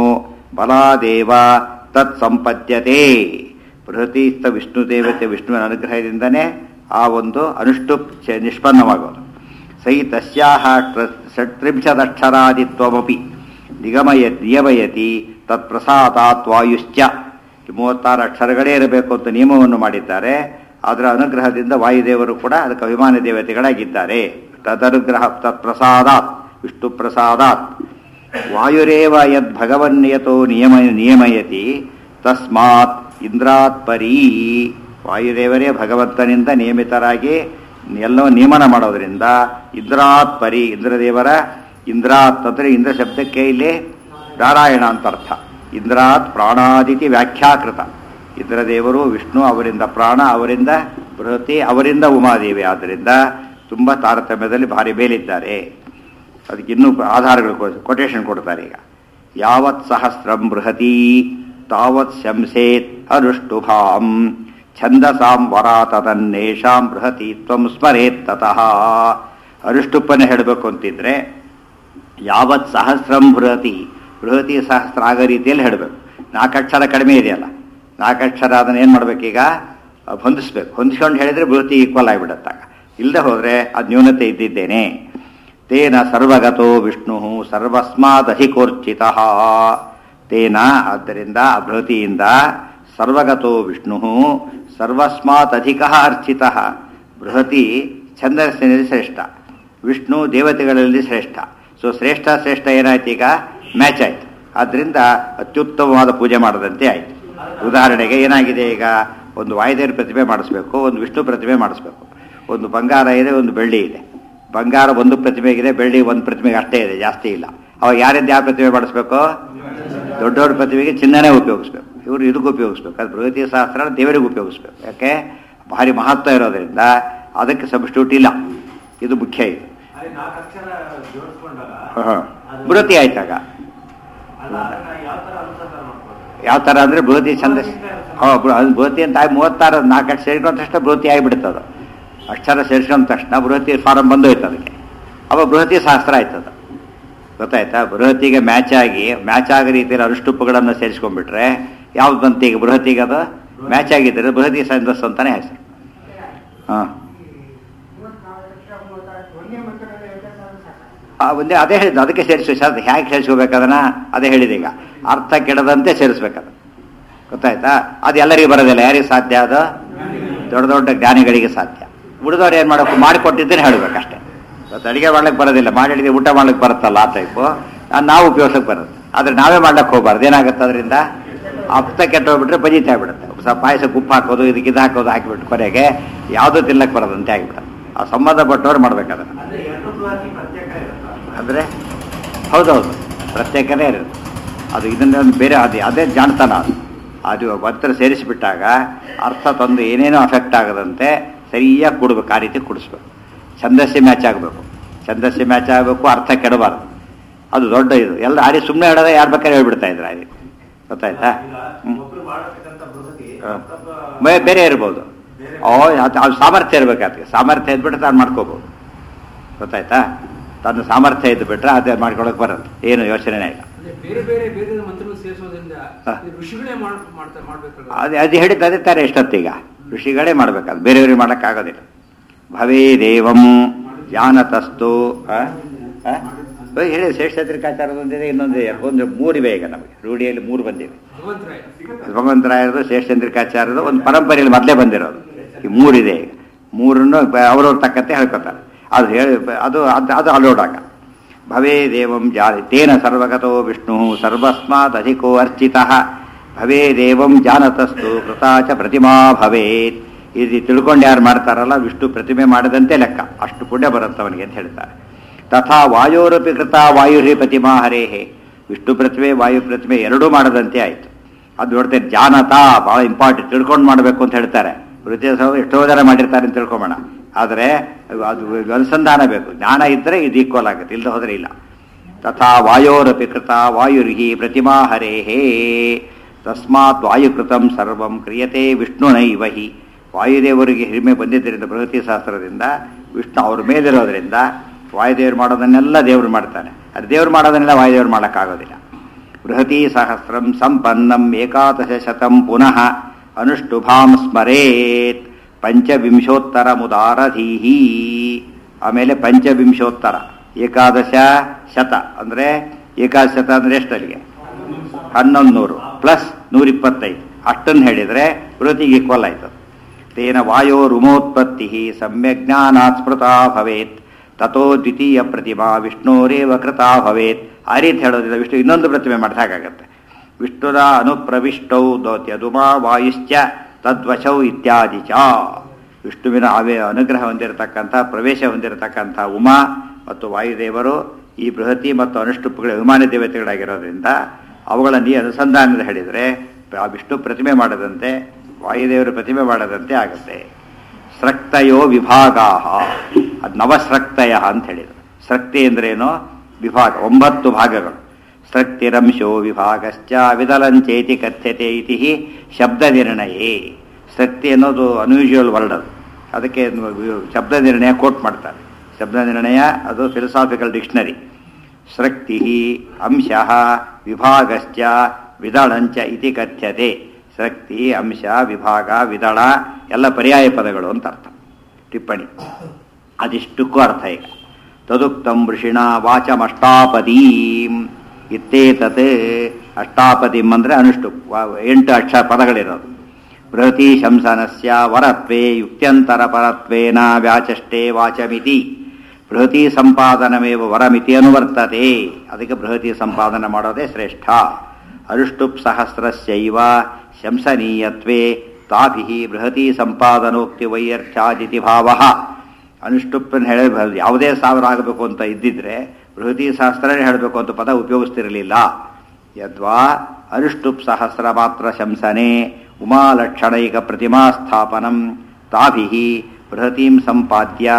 ಬಲಾದೇವ ತತ್ ಸಂಪದ್ಯತೆ ಬೃಹತಿಸ್ಥ ವಿಷ್ಣು ದೇವತೆ ವಿಷ್ಣುವಿನ ಅನುಗ್ರಹದಿಂದನೇ ಆ ಒಂದು ಅನುಷ್ಠುಪ್ ಚ- ನಿಷ್ಪನ್ನವಾಗೋದು ಸೈ ತಸ್ಯಾಹ ಟ್ರ- ಷಟ್ತ್ರಿಂಶದಕ್ಷರಾದಿತ್ವಮಪಿ ನಿಗಮಯ ನಿಯಮಯತಿ ತತ್ಪ್ರಸಾದಾತ್ ವಾಯುಶ್ಚ ಈ ಮೂವತ್ತಾರು ಅಕ್ಷರಗಳೇ ಇರಬೇಕು ಅಂತ ನಿಯಮವನ್ನು ಮಾಡಿದ್ದಾರೆ ಅದರ ಅನುಗ್ರಹದಿಂದ ವಾಯುದೇವರು ಕೂಡ ಅದಕ್ಕೆ ಅಭಿಮಾನಿ ದೇವತೆಗಳಾಗಿದ್ದಾರೆ ತದನುಗ್ರಹ ತತ್ಪ್ರಸಾದಾತ್ ವಿಷ್ಣು ಪ್ರಸಾದಾತ್ ವಾಯುರೇವ ಯದ್ ಭಗವನ್ಯತೋ ನಿಯಮ ನಿಯಮಯತಿ ತಸ್ಮಾತ್ ಇಂದ್ರಾತ್ ಪರೀ ವಾಯುದೇವರೇ ಭಗವಂತನಿಂದ ನಿಯಮಿತರಾಗಿ ಎಲ್ಲವೂ ನಿಯಮನ ಮಾಡೋದ್ರಿಂದ ಇಂದ್ರಾತ್ ಪರಿ ಇಂದ್ರದೇವರ ಇಂದ್ರಾತ್ ಅಂದರೆ ಇಂದ್ರ ಶಬ್ದಕ್ಕೆ ಇಲ್ಲಿ ನಾರಾಯಣ ಅಂತ ಅರ್ಥ ಇಂದ್ರಾತ್ ಪ್ರಾಣಾದಿತಿ ವ್ಯಾಖ್ಯಾಕೃತ ಇಂದ್ರದೇವರು ವಿಷ್ಣು ಅವರಿಂದ ಪ್ರಾಣ ಅವರಿಂದ ಬೃಹತಿ ಅವರಿಂದ ಉಮಾದೇವಿ ಆದ್ದರಿಂದ ತುಂಬ ತಾರತಮ್ಯದಲ್ಲಿ ಭಾರಿ ಮೇಲಿದ್ದಾರೆ ಅದಕ್ಕೆ ಇನ್ನೂ ಆಧಾರಗಳು ಕೊಟೇಶನ್ ಕೊಡ್ತಾರೆ ಈಗ ಯಾವತ್ ಸಹಸ್ರಂ ಬೃಹತಿ ತಾವತ್ ಶಂಸೇತ್ ಅನುಷ್ಟುಭಾಂ ಛಂದಸಾಂ ವರಾತದನ್ನೇಷಾಂ ಬೃಹತಿ ತ್ವಂ ಸ್ಮರೇತ್ ತತಃ ಅನುಷ್ಟುಪ್ಪನ್ನು ಹೇಳಬೇಕು ಅಂತಿದ್ರೆ ಯಾವತ್ ಸಹಸ್ರಂ ಬೃಹತಿ ಬೃಹತಿ ಸಹಸ್ರ ಆಗೋ ರೀತಿಯಲ್ಲಿ ಹೇಳಬೇಕು ನಾಲ್ಕಕ್ಷರ ಕಡಿಮೆ ಇದೆಯಲ್ಲ ನಾಲ್ಕಕ್ಷರ ಅದನ್ನ ಏನು ಮಾಡ್ಬೇಕೀಗ ಹೊಂದಿಸ್ಬೇಕು ಹೊಂದಿಸ್ಕೊಂಡು ಹೇಳಿದ್ರೆ ಬೃಹತಿ ಈಕ್ವಲ್ ಆಗಿಬಿಡತ್ತಾಗ ಇಲ್ಲದೆ ಹೋದರೆ ಅದು ನ್ಯೂನತೆ ಇದ್ದಿದ್ದೇನೆ ತೇನ ಸರ್ವಗತೋ ವಿಷ್ಣು ಸರ್ವಸ್ಮಾದಧಿಕೋರ್ಚಿತ ತೇನ ಆದ್ದರಿಂದ ಆ ಬೃಹತಿಯಿಂದ ಸರ್ವಗತೋ ವಿಷ್ಣು ಸರ್ವಸ್ಮಾತ್ ಅಧಿಕ ಅರ್ಚಿತ ಬೃಹತಿ ಛಂದಸ್ಸಿನಲ್ಲಿ ಶ್ರೇಷ್ಠ ವಿಷ್ಣು ದೇವತೆಗಳಲ್ಲಿ ಶ್ರೇಷ್ಠ ಸೊ ಶ್ರೇಷ್ಠ ಶ್ರೇಷ್ಠ ಏನಾಯ್ತು ಈಗ ಮ್ಯಾಚ್ ಆಯ್ತು ಆದ್ರಿಂದ ಅತ್ಯುತ್ತಮವಾದ ಪೂಜೆ ಮಾಡದಂತೆ ಆಯ್ತು ಉದಾಹರಣೆಗೆ ಏನಾಗಿದೆ ಈಗ ಒಂದು ವಾಯುದೇವ್ರ ಪ್ರತಿಮೆ ಮಾಡಿಸ್ಬೇಕು ಒಂದು ವಿಷ್ಣು ಪ್ರತಿಮೆ ಮಾಡಿಸ್ಬೇಕು ಒಂದು ಬಂಗಾರ ಇದೆ ಒಂದು ಬೆಳ್ಳಿ ಇದೆ ಬಂಗಾರ ಒಂದು ಪ್ರತಿಮೆಗಿದೆ ಬೆಳ್ಳಿ ಒಂದು ಪ್ರತಿಮೆಗೆ ಅಷ್ಟೇ ಇದೆ ಜಾಸ್ತಿ ಇಲ್ಲ ಅವಾಗ ಯಾರಿಂದ ಯಾವ ಪ್ರತಿಮೆ ಮಾಡಿಸ್ಬೇಕು ದೊಡ್ಡವ್ರ ಪ್ರತಿಮೆಗೆ ಚಿನ್ನನೇ ಉಪಯೋಗಿಸ್ಬೇಕು ಇವರು ಇದಕ್ಕೆ ಉಪಯೋಗಿಸ್ಬೇಕು ಅದು ಬೃಹತಿ ಶಾಸ್ತ್ರ ದೇವರಿಗೆ ಉಪಯೋಗಿಸ್ಬೇಕು ಯಾಕೆ ಭಾರಿ ಮಹತ್ವ ಇರೋದ್ರಿಂದ ಅದಕ್ಕೆ ಸಬ್ಸ್ಟ್ಯೂಟ್ ಇಲ್ಲ ಇದು ಮುಖ್ಯ ಇದು ಅಲ್ಲಿ ನಾಲ್ಕು ಅಕ್ಷರ ಜೋಡಿಸ್ಕೊಂಡಾಗ ಹಾಂ ಬೃಹತಿ ಆಯ್ತಾಗ ಅಲ್ಲ ಅದನ್ನ ಯಾವ ತರ ಅನುಸಂಧಾನ ಮಾಡ್ಬೋದು ಯಾವ ಥರ ಅಂದರೆ ಬೃಹತಿ ಛಂದ ಹಾಂ ಅದು ಬೃಹತಿ ಅಂತ ಆಗಿ ಮೂವತ್ತಾರು ನಾಲ್ಕು ಅಕ್ಷರ ಸೇರ್ಕೊಂಡ ತಕ್ಷಣ ಬೃಹತಿ ಆಗಿಬಿಡ್ತದೆ ಅಕ್ಷರ ಸೇರಿಸ್ಕೊಂಡ ತಕ್ಷಣ ಬೃಹತಿ ಫಾರಂ ಬಂದೋಯ್ತು ಅದಕ್ಕೆ ಅವಾಗ ಬೃಹತಿ ಶಾಸ್ತ್ರ ಆಯ್ತದ ಗೊತ್ತಾಯ್ತಾ ಬೃಹತಿಗೆ ಮ್ಯಾಚ್ ಆಗಿ ಮ್ಯಾಚ್ ಆಗೋ ರೀತಿಯಲ್ಲಿ ಅನುಷ್ಟುಪ್ಪುಗಳನ್ನು ಸೇರಿಸ್ಕೊಂಡ್ಬಿಟ್ರೆ ಯಾವ್ದು ಬಂತು ಈಗ ಬೃಹತಿಗೆ ಅದು ಮ್ಯಾಚ್ ಆಗಿದ್ದರೆ ಬೃಹತಿ ಛಂದಸ್ಸು ಅಂತಾನೆ ಹೆಸರು ಹಾಂ ಆ, ಒಂದೇ ಅದೇ ಹೇಳಿದ್ದು ಅದಕ್ಕೆ ಸೇರಿಸು ಶಾಸ್ತ್ರ ಹೇಗೆ ಸೇರಿಸ್ಕೋಬೇಕದನ್ನ ಅದೇ ಹೇಳಿದೆ ಈಗ ಅರ್ಥ ಕೆಡದಂತೆ ಸೇರಿಸ್ಬೇಕದ ಗೊತ್ತಾಯ್ತಾ ಅದು ಎಲ್ಲರಿಗೂ ಬರೋದಿಲ್ಲ ಯಾರಿಗೆ ಸಾಧ್ಯ ಅದು ದೊಡ್ಡ ದೊಡ್ಡ ಜ್ಞಾನಿಗಳಿಗೆ ಸಾಧ್ಯ ಉಳಿದವ್ರು ಏನು ಮಾಡಬೇಕು ಮಾಡಿಕೊಟ್ಟಿದ್ದರೆ ಹೇಳಬೇಕಷ್ಟೇ ಇವತ್ತು ಅಡುಗೆ ಮಾಡ್ಲಿಕ್ಕೆ ಬರೋದಿಲ್ಲ ಮಾಡಿ ಅಡಿಗೆ ಊಟ ಮಾಡ್ಲಿಕ್ಕೆ ಬರುತ್ತಲ್ಲ ಆ ಟೈಪು ನಾವು ಉಪಯೋಗಿಸಕ್ಕೆ ಬರುತ್ತೆ ಆದರೆ ನಾವೇ ಮಾಡ್ಲಿಕ್ಕೆ ಹೋಗ್ಬಾರ್ದು ಏನಾಗುತ್ತೆ ಅದರಿಂದ ಅಪ್ತ ಕೆಟ್ಟೋಗ್ಬಿಟ್ರೆ ಬಜಿತಾ ಆಗ್ಬಿಡುತ್ತೆ ಸ್ವಲ್ಪ ಪಾಯಸಕ್ಕೆ ಉಪ್ಪು ಹಾಕೋದು ಇದಕ್ಕೆ ಇದು ಹಾಕೋದು ಹಾಕಿಬಿಟ್ಟು ಕೊನೆಗೆ ಯಾವುದೂ ತಿನ್ನಕ್ಕೆ ಬರೋದಂತೆ ಆಗಿಬಿಡುತ್ತೆ ಆ ಸಂಬಂಧಪಟ್ಟವ್ರು ಮಾಡ್ಬೇಕಾದ್ರೆ ಅಂದ್ರೆ ಎರಡು ಬೃಹತಿ ಪ್ರತ್ಯೇಕ ಇರುತ್ತಾ ಅಂದರೆ ಹೌದೌದು ಪ್ರತ್ಯೇಕನೇ ಇರುತ್ತೆ ಅದು ಇದನ್ನ ಬೇರೆ ಅದು ಅದೇ ಜಾಣತನ ಅದು ಅದು ಒತ್ತರ ಸೇರಿಸಿಬಿಟ್ಟಾಗ ಅರ್ಥ ತಂದು ಏನೇನೋ ಅಫೆಕ್ಟ್ ಆಗದಂತೆ ಸರಿಯಾಗಿ ಕೊಡ್ಬೇಕು ಆ ರೀತಿ ಕುಡಿಸ್ಬೇಕು ಛಂದಸ್ಸಿ ಮ್ಯಾಚ್ ಆಗಬೇಕು ಛಂದಸ್ಸಿ ಮ್ಯಾಚ್ ಆಗಬೇಕು ಅರ್ಥ ಕೆಡಬಾರ್ದು ಅದು ದೊಡ್ಡ ಇದು ಎಲ್ಲ ಆ ರೀತಿ ಸುಮ್ಮನೆ ಹೇಳೋದ ಯಾರು ಬೇಕಾದ್ರೆ ಹೇಳ್ಬಿಡ್ತಾ ಇದ್ರು ಆ ರೀತಿ ಗೊತ್ತಾಯ್ತಾ ಈಗ ಹ್ಮ್. ಒಬ್ರು ಮಾಡತಕ್ಕಂಥ ಬೃಹತಿ ಹಾ. ಮತ್ತೊಬ್ಬ ಬೇ- ಬೇರೆ ಇರ್ಬೋದು ಬೇರೆ ಓ ಅದು ಅದು ಸಾಮರ್ಥ್ಯ ಇರ್ಬೇಕು ಅದಕ್ಕೆ ಸಾಮರ್ಥ್ಯ ಇದ್ಬಿಟ್ರೆ ತಾನು ಮಾಡ್ಕೋಬೋದು ಗೊತ್ತಾಯ್ತಾ ತನ್ನ ಸಾಮರ್ಥ್ಯ ಇದ್ದು ಬಿಟ್ರೆ ಅದೇ ಮಾಡ್ಕೊಳಕ್ ಬರುತ್ತೆ ಏನು ಯೋಚನೆನೇ ಇಲ್ಲ ಅಂದ್ರೆ ಬೇರೆ ಬೇರೆ ವೇದದ ಮಂತ್ರಗಳು ಸೇರಿಸೋದ್ರಿಂದ ಹಾ. ಇದು ಋಷಿಗಳೇ ಮಾಡ್- ಮಾಡ್ತಾ ಮಾಡ್ಬೇಕಾಗ ಅದು ಅದು ಹೇಳಿದ್ದು ಅದೇ ತಾರೆ ಎಷ್ಟೊತ್ತೀಗ ಋಷಿಗಳೇ ಮಾಡ್ಬೇಕದು ಬೇರೆಯವ್ರಿಗೆ ಮಾಡೋಕ್ಕಾಗೋದಿಲ್ಲ ಭವೇ ದೇವಂ ಜಾನತಸ್ತು ಆ? ಆ? ಓ, ಹೇಳಿ ಶ್ರೇಷ್ಠತ್ರಿಕಾಚಾರದೊಂದಿದೆ ಇನ್ನೊಂದು ಒಂದು ಮೂರಿವೆ ಈಗ ನಮಗೆ ರೂಢಿಯಲ್ಲಿ ಮೂರು ಬಂದಿವೆ ಭಗವಂತರಾಯ ಭಗವಂತರಾಯರದು ಶ್ರೇಷ್ಠೇಂದ್ರಿಕಾಚಾರ್ಯದು ಒಂದು ಪರಂಪರೆಯಲ್ಲಿ ಮೊದಲೇ ಬಂದಿರೋದು ಈ ಮೂರಿದೆ ಈಗ ಮೂರನ್ನು ಬ- ಅವ್ರವ್ರ ತಕ್ಕಂತೆ ಹೇಳ್ಕೊತಾರೆ ಅದು ಹೇಳಿ ಅದು ಅದು ಅದು ಅಲೋಡ್ ಆಗ ಭವೇ ದೇವಂ ಜಾನಿ ತೇನ ಸರ್ವಗತೋ ವಿಷ್ಣು ಸರ್ವಸ್ಮಾತ್ ಅಧಿಕೋ ಅರ್ಚಿತ ಭವೇ ದೇವಂ ಜಾನತಸ್ತು ಕೃತಾಚ ಪ್ರತಿಮಾ ಭವೇತ್ ಇದು ತಿಳ್ಕೊಂಡು ಯಾರು ಮಾಡ್ತಾರಲ್ಲ ವಿಷ್ಣು ಪ್ರತಿಮೆ ಮಾಡದಂತೆ ಲೆಕ್ಕ ಅಷ್ಟು ಪುಣ್ಯ ಬರುತ್ತೆ ಅವನಿಗೆ ಅಂತ ಹೇಳ್ತಾರೆ ತಥಾ ವಾಯೋರಪಿ ಕೃತ ವಾಯುಹಿ ಪ್ರತಿಮಾ ಹರೇಹೇ ವಿಷ್ಣು ಪ್ರತಿಮೆ ವಾಯು ಪ್ರತಿಮೆ ಎರಡೂ ಮಾಡದಂತೆ ಆಯಿತು ಅದು ನೋಡ್ತೇನೆ ಜಾನತ ಭಾಳ ಇಂಪಾರ್ಟೆಂಟ್ ತಿಳ್ಕೊಂಡು ಮಾಡಬೇಕು ಅಂತ ಹೇಳ್ತಾರೆ ವೃತ್ತಿಯ ಸಹ ಎಷ್ಟೋ ಜನ ಮಾಡಿರ್ತಾರೆ ಅಂತ ತಿಳ್ಕೊಂಬೋಣ ಆದರೆ ಅದು ಅನುಸಂಧಾನ ಬೇಕು ಜ್ಞಾನ ಇದ್ದರೆ ಇದು ಈಕ್ವಲ್ ಆಗುತ್ತೆ ಇಲ್ಲದೆ ಹೋದರೆ ಇಲ್ಲ ತಥಾ ವಾಯೋರಪಿ ಕೃತ ವಾಯುರ್ಹಿ ಪ್ರತಿಮಾ ಹರೇಹೇ ತಸ್ಮಾತ್ ವಾಯುಕೃತಂ ಸರ್ವಂ ಕ್ರಿಯತೆ ವಿಷ್ಣುನೈವ ಹಿ ವಾಯುದೇವರಿಗೆ ಹಿರಿಮೆ ಬಂದಿದ್ದರಿಂದ ಬೃಹತಿ ಶಾಸ್ತ್ರದಿಂದ ವಿಷ್ಣು ಅವ್ರ ಮೇಲಿರೋದ್ರಿಂದ ವಾಯುದೇವರು ಮಾಡೋದನ್ನೆಲ್ಲ ದೇವರು ಮಾಡ್ತಾನೆ ಅದು ದೇವರು ಮಾಡೋದನ್ನೆಲ್ಲ ವಾಯುದೇವರು ಮಾಡೋಕ್ಕಾಗೋದಿಲ್ಲ ಬೃಹತಿ ಸಹಸ್ರಂ ಸಂಪನ್ನಂ ಏಕಾದಶ ಶತಂ ಪುನಃ ಅನುಷ್ಟುಭಾಂ ಸ್ಮರೇತ್ ಪಂಚವಿಂಶೋತ್ತರ ಮುದಾರಧೀಹಿ ಆಮೇಲೆ ಪಂಚವಿಂಶೋತ್ತರ ಏಕಾದಶ ಶತ ಅಂದರೆ ಏಕಾದಶ ಶತ ಅಂದರೆ ಎಷ್ಟಲ್ಲಿಗೆ ಹನ್ನೊಂದು ನೂರು ಪ್ಲಸ್ ನೂರಿಪ್ಪತ್ತೈದು ಅಷ್ಟನ್ನು ಹೇಳಿದರೆ ಬೃಹತಿಗೆ ಈಕ್ವಲ್ ಆಯ್ತು ತೇನ ವಾಯೋರುಮೋತ್ಪತ್ತಿ ಸಮ್ಯಕ್ ಜ್ಞಾನಾತ್ ಸ್ಮೃತಾ ಭವೇತ್ ತಥೋ ದ್ವಿತೀಯ ಪ್ರತಿಮಾ ವಿಷ್ಣೋರೇವ ಕೃತಾ ಭವೇತ್ ಆ ರೀತಿ ಹೇಳೋದಿಲ್ಲ ವಿಷ್ಣು ಇನ್ನೊಂದು ಪ್ರತಿಮೆ ಮಾಡಿದಾಗತ್ತೆ ವಿಷ್ಣುರ ಅನುಪ್ರವಿಷ್ಟೌ ದೌತ್ಯದುಮಾ ವಾಯುಶ್ಚ ತದ್ವಶೌ ಇತ್ಯಾದಿ ಚ ವಿಷ್ಣುವಿನ ಅವೇ ಅನುಗ್ರಹ ಹೊಂದಿರತಕ್ಕಂಥ ಪ್ರವೇಶ ಹೊಂದಿರತಕ್ಕಂಥ ಉಮಾ ಮತ್ತು ವಾಯುದೇವರು ಈ ಬೃಹತಿ ಮತ್ತು ಅನುಷ್ಟುಪ್ಪುಗಳ ವಿಮಾನ ದೇವತೆಗಳಾಗಿರೋದ್ರಿಂದ ಅವುಗಳ ನೀ ಅನುಸಂಧಾನದ ಹೇಳಿದರೆ ಆ ವಿಷ್ಣು ಪ್ರತಿಮೆ ಮಾಡದಂತೆ ವಾಯುದೇವರು ಪ್ರತಿಮೆ ಮಾಡದಂತೆ ಆಗುತ್ತೆ ಸ್ರಕ್ತಯೋ ವಿಭಾಗಾ ಅದು ನವಸ್ರಕ್ತಯ ಅಂತ ಹೇಳಿದರು ಸ್ರಕ್ತಿ ಅಂದ್ರೇನು ವಿಭಾಗ ಒಂಬತ್ತು ಭಾಗಗಳು ಸೃಕ್ತಿರಂಶೋ ವಿಭಾಗಶ್ಚ ವಿದಲಂಚೇತಿ ಕಥ್ಯತೆ ಇತಿ ಶಬ್ದ ನಿರ್ಣಯೇ ಸೃಕ್ತಿ ಅನ್ನೋದು ಅನ್ಯೂಶುವಲ್ ವರ್ಡ್ ಅದು ಅದಕ್ಕೆ ಶಬ್ದ ನಿರ್ಣಯ ಕೋಟ್ ಮಾಡ್ತಾರೆ ಶಬ್ದ ನಿರ್ಣಯ ಅದು ಫಿಲಸಾಫಿಕಲ್ ಡಿಕ್ಷನರಿ ಸೃಕ್ತಿ ಅಂಶ ವಿಭಾಗಶ್ಚ ವಿದಳಂಚ ಇತಿ ಕಥ್ಯತೆ ಸೃಕ್ತಿ ಅಂಶ ವಿಭಾಗ ವಿದಳ ಎಲ್ಲ ಪರ್ಯಾಯ ಪದಗಳು ಅಂತ ಅರ್ಥ ಟಿಪ್ಪಣಿ ಅದಿಷ್ಟಕ್ಕೂ ಅರ್ಥ ಈಗ ತದುಕ್ತಂ ವೃಷಿಣ ವಾಚಮಷ್ಟಾಪದೀಂ ಇತ್ತೇತತ್ ಅಷ್ಟಾಪದಿಂ ಅಂದರೆ ಅನುಷ್ಟು ವ- ಎಂಟು ಅಕ್ಷ ಪದಗಳಿರೋದು ಬೃಹತಿ ಶಂಸನಸ್ಯ ವರತ್ವೇ ಯುಕ್ತ್ಯಂತರ ಪರತ್ವೇನ ವ್ಯಾಚಷ್ಟೇ ವಾಚಮಿತಿ ಬೃಹತಿ ಸಂಪಾದನಮೇವ ವರಮಿತಿ ಅನುವರ್ತತೆ ಅದಕ್ಕೆ ಬೃಹತಿ ಸಂಪಾದನೆ ಮಾಡೋದೇ ಶ್ರೇಷ್ಠ ಅನುಷ್ಟುಪ್ ಸಹಸ್ರಸ್ಯೈವ ಶಂಸನೀಯತ್ವೇ ತಾಭಿ ಬೃಹತಿ ಸಂಪಾದನೋಕ್ತಿ ವೈಯರ್ಥ್ಯಾದಿತಿ ಭಾವ ಅನುಷ್ಟುಪ್ಪನ್ನು ಹೇಳ ಯಾವುದೇ ಸಾವಿರ ಆಗಬೇಕು ಅಂತ ಇದ್ದಿದ್ರೆ ಬೃಹತಿ ಸಹಸ್ರನೇ ಹೇಳಬೇಕು ಅಂತ ಪದ ಉಪಯೋಗಿಸ್ತಿರಲಿಲ್ಲ ಯದ್ವಾ ಅನುಷ್ಟುಪ್ ಸಹಸ್ರ ಮಾತ್ರ ಶಂಸನೆ ಉಮಾಲಕ್ಷಣೈಕ ಪ್ರತಿಮಾ ಸ್ಥಾಪನಂ ತಾಭಿ ಬೃಹತೀಂ ಸಂಪಾದ್ಯ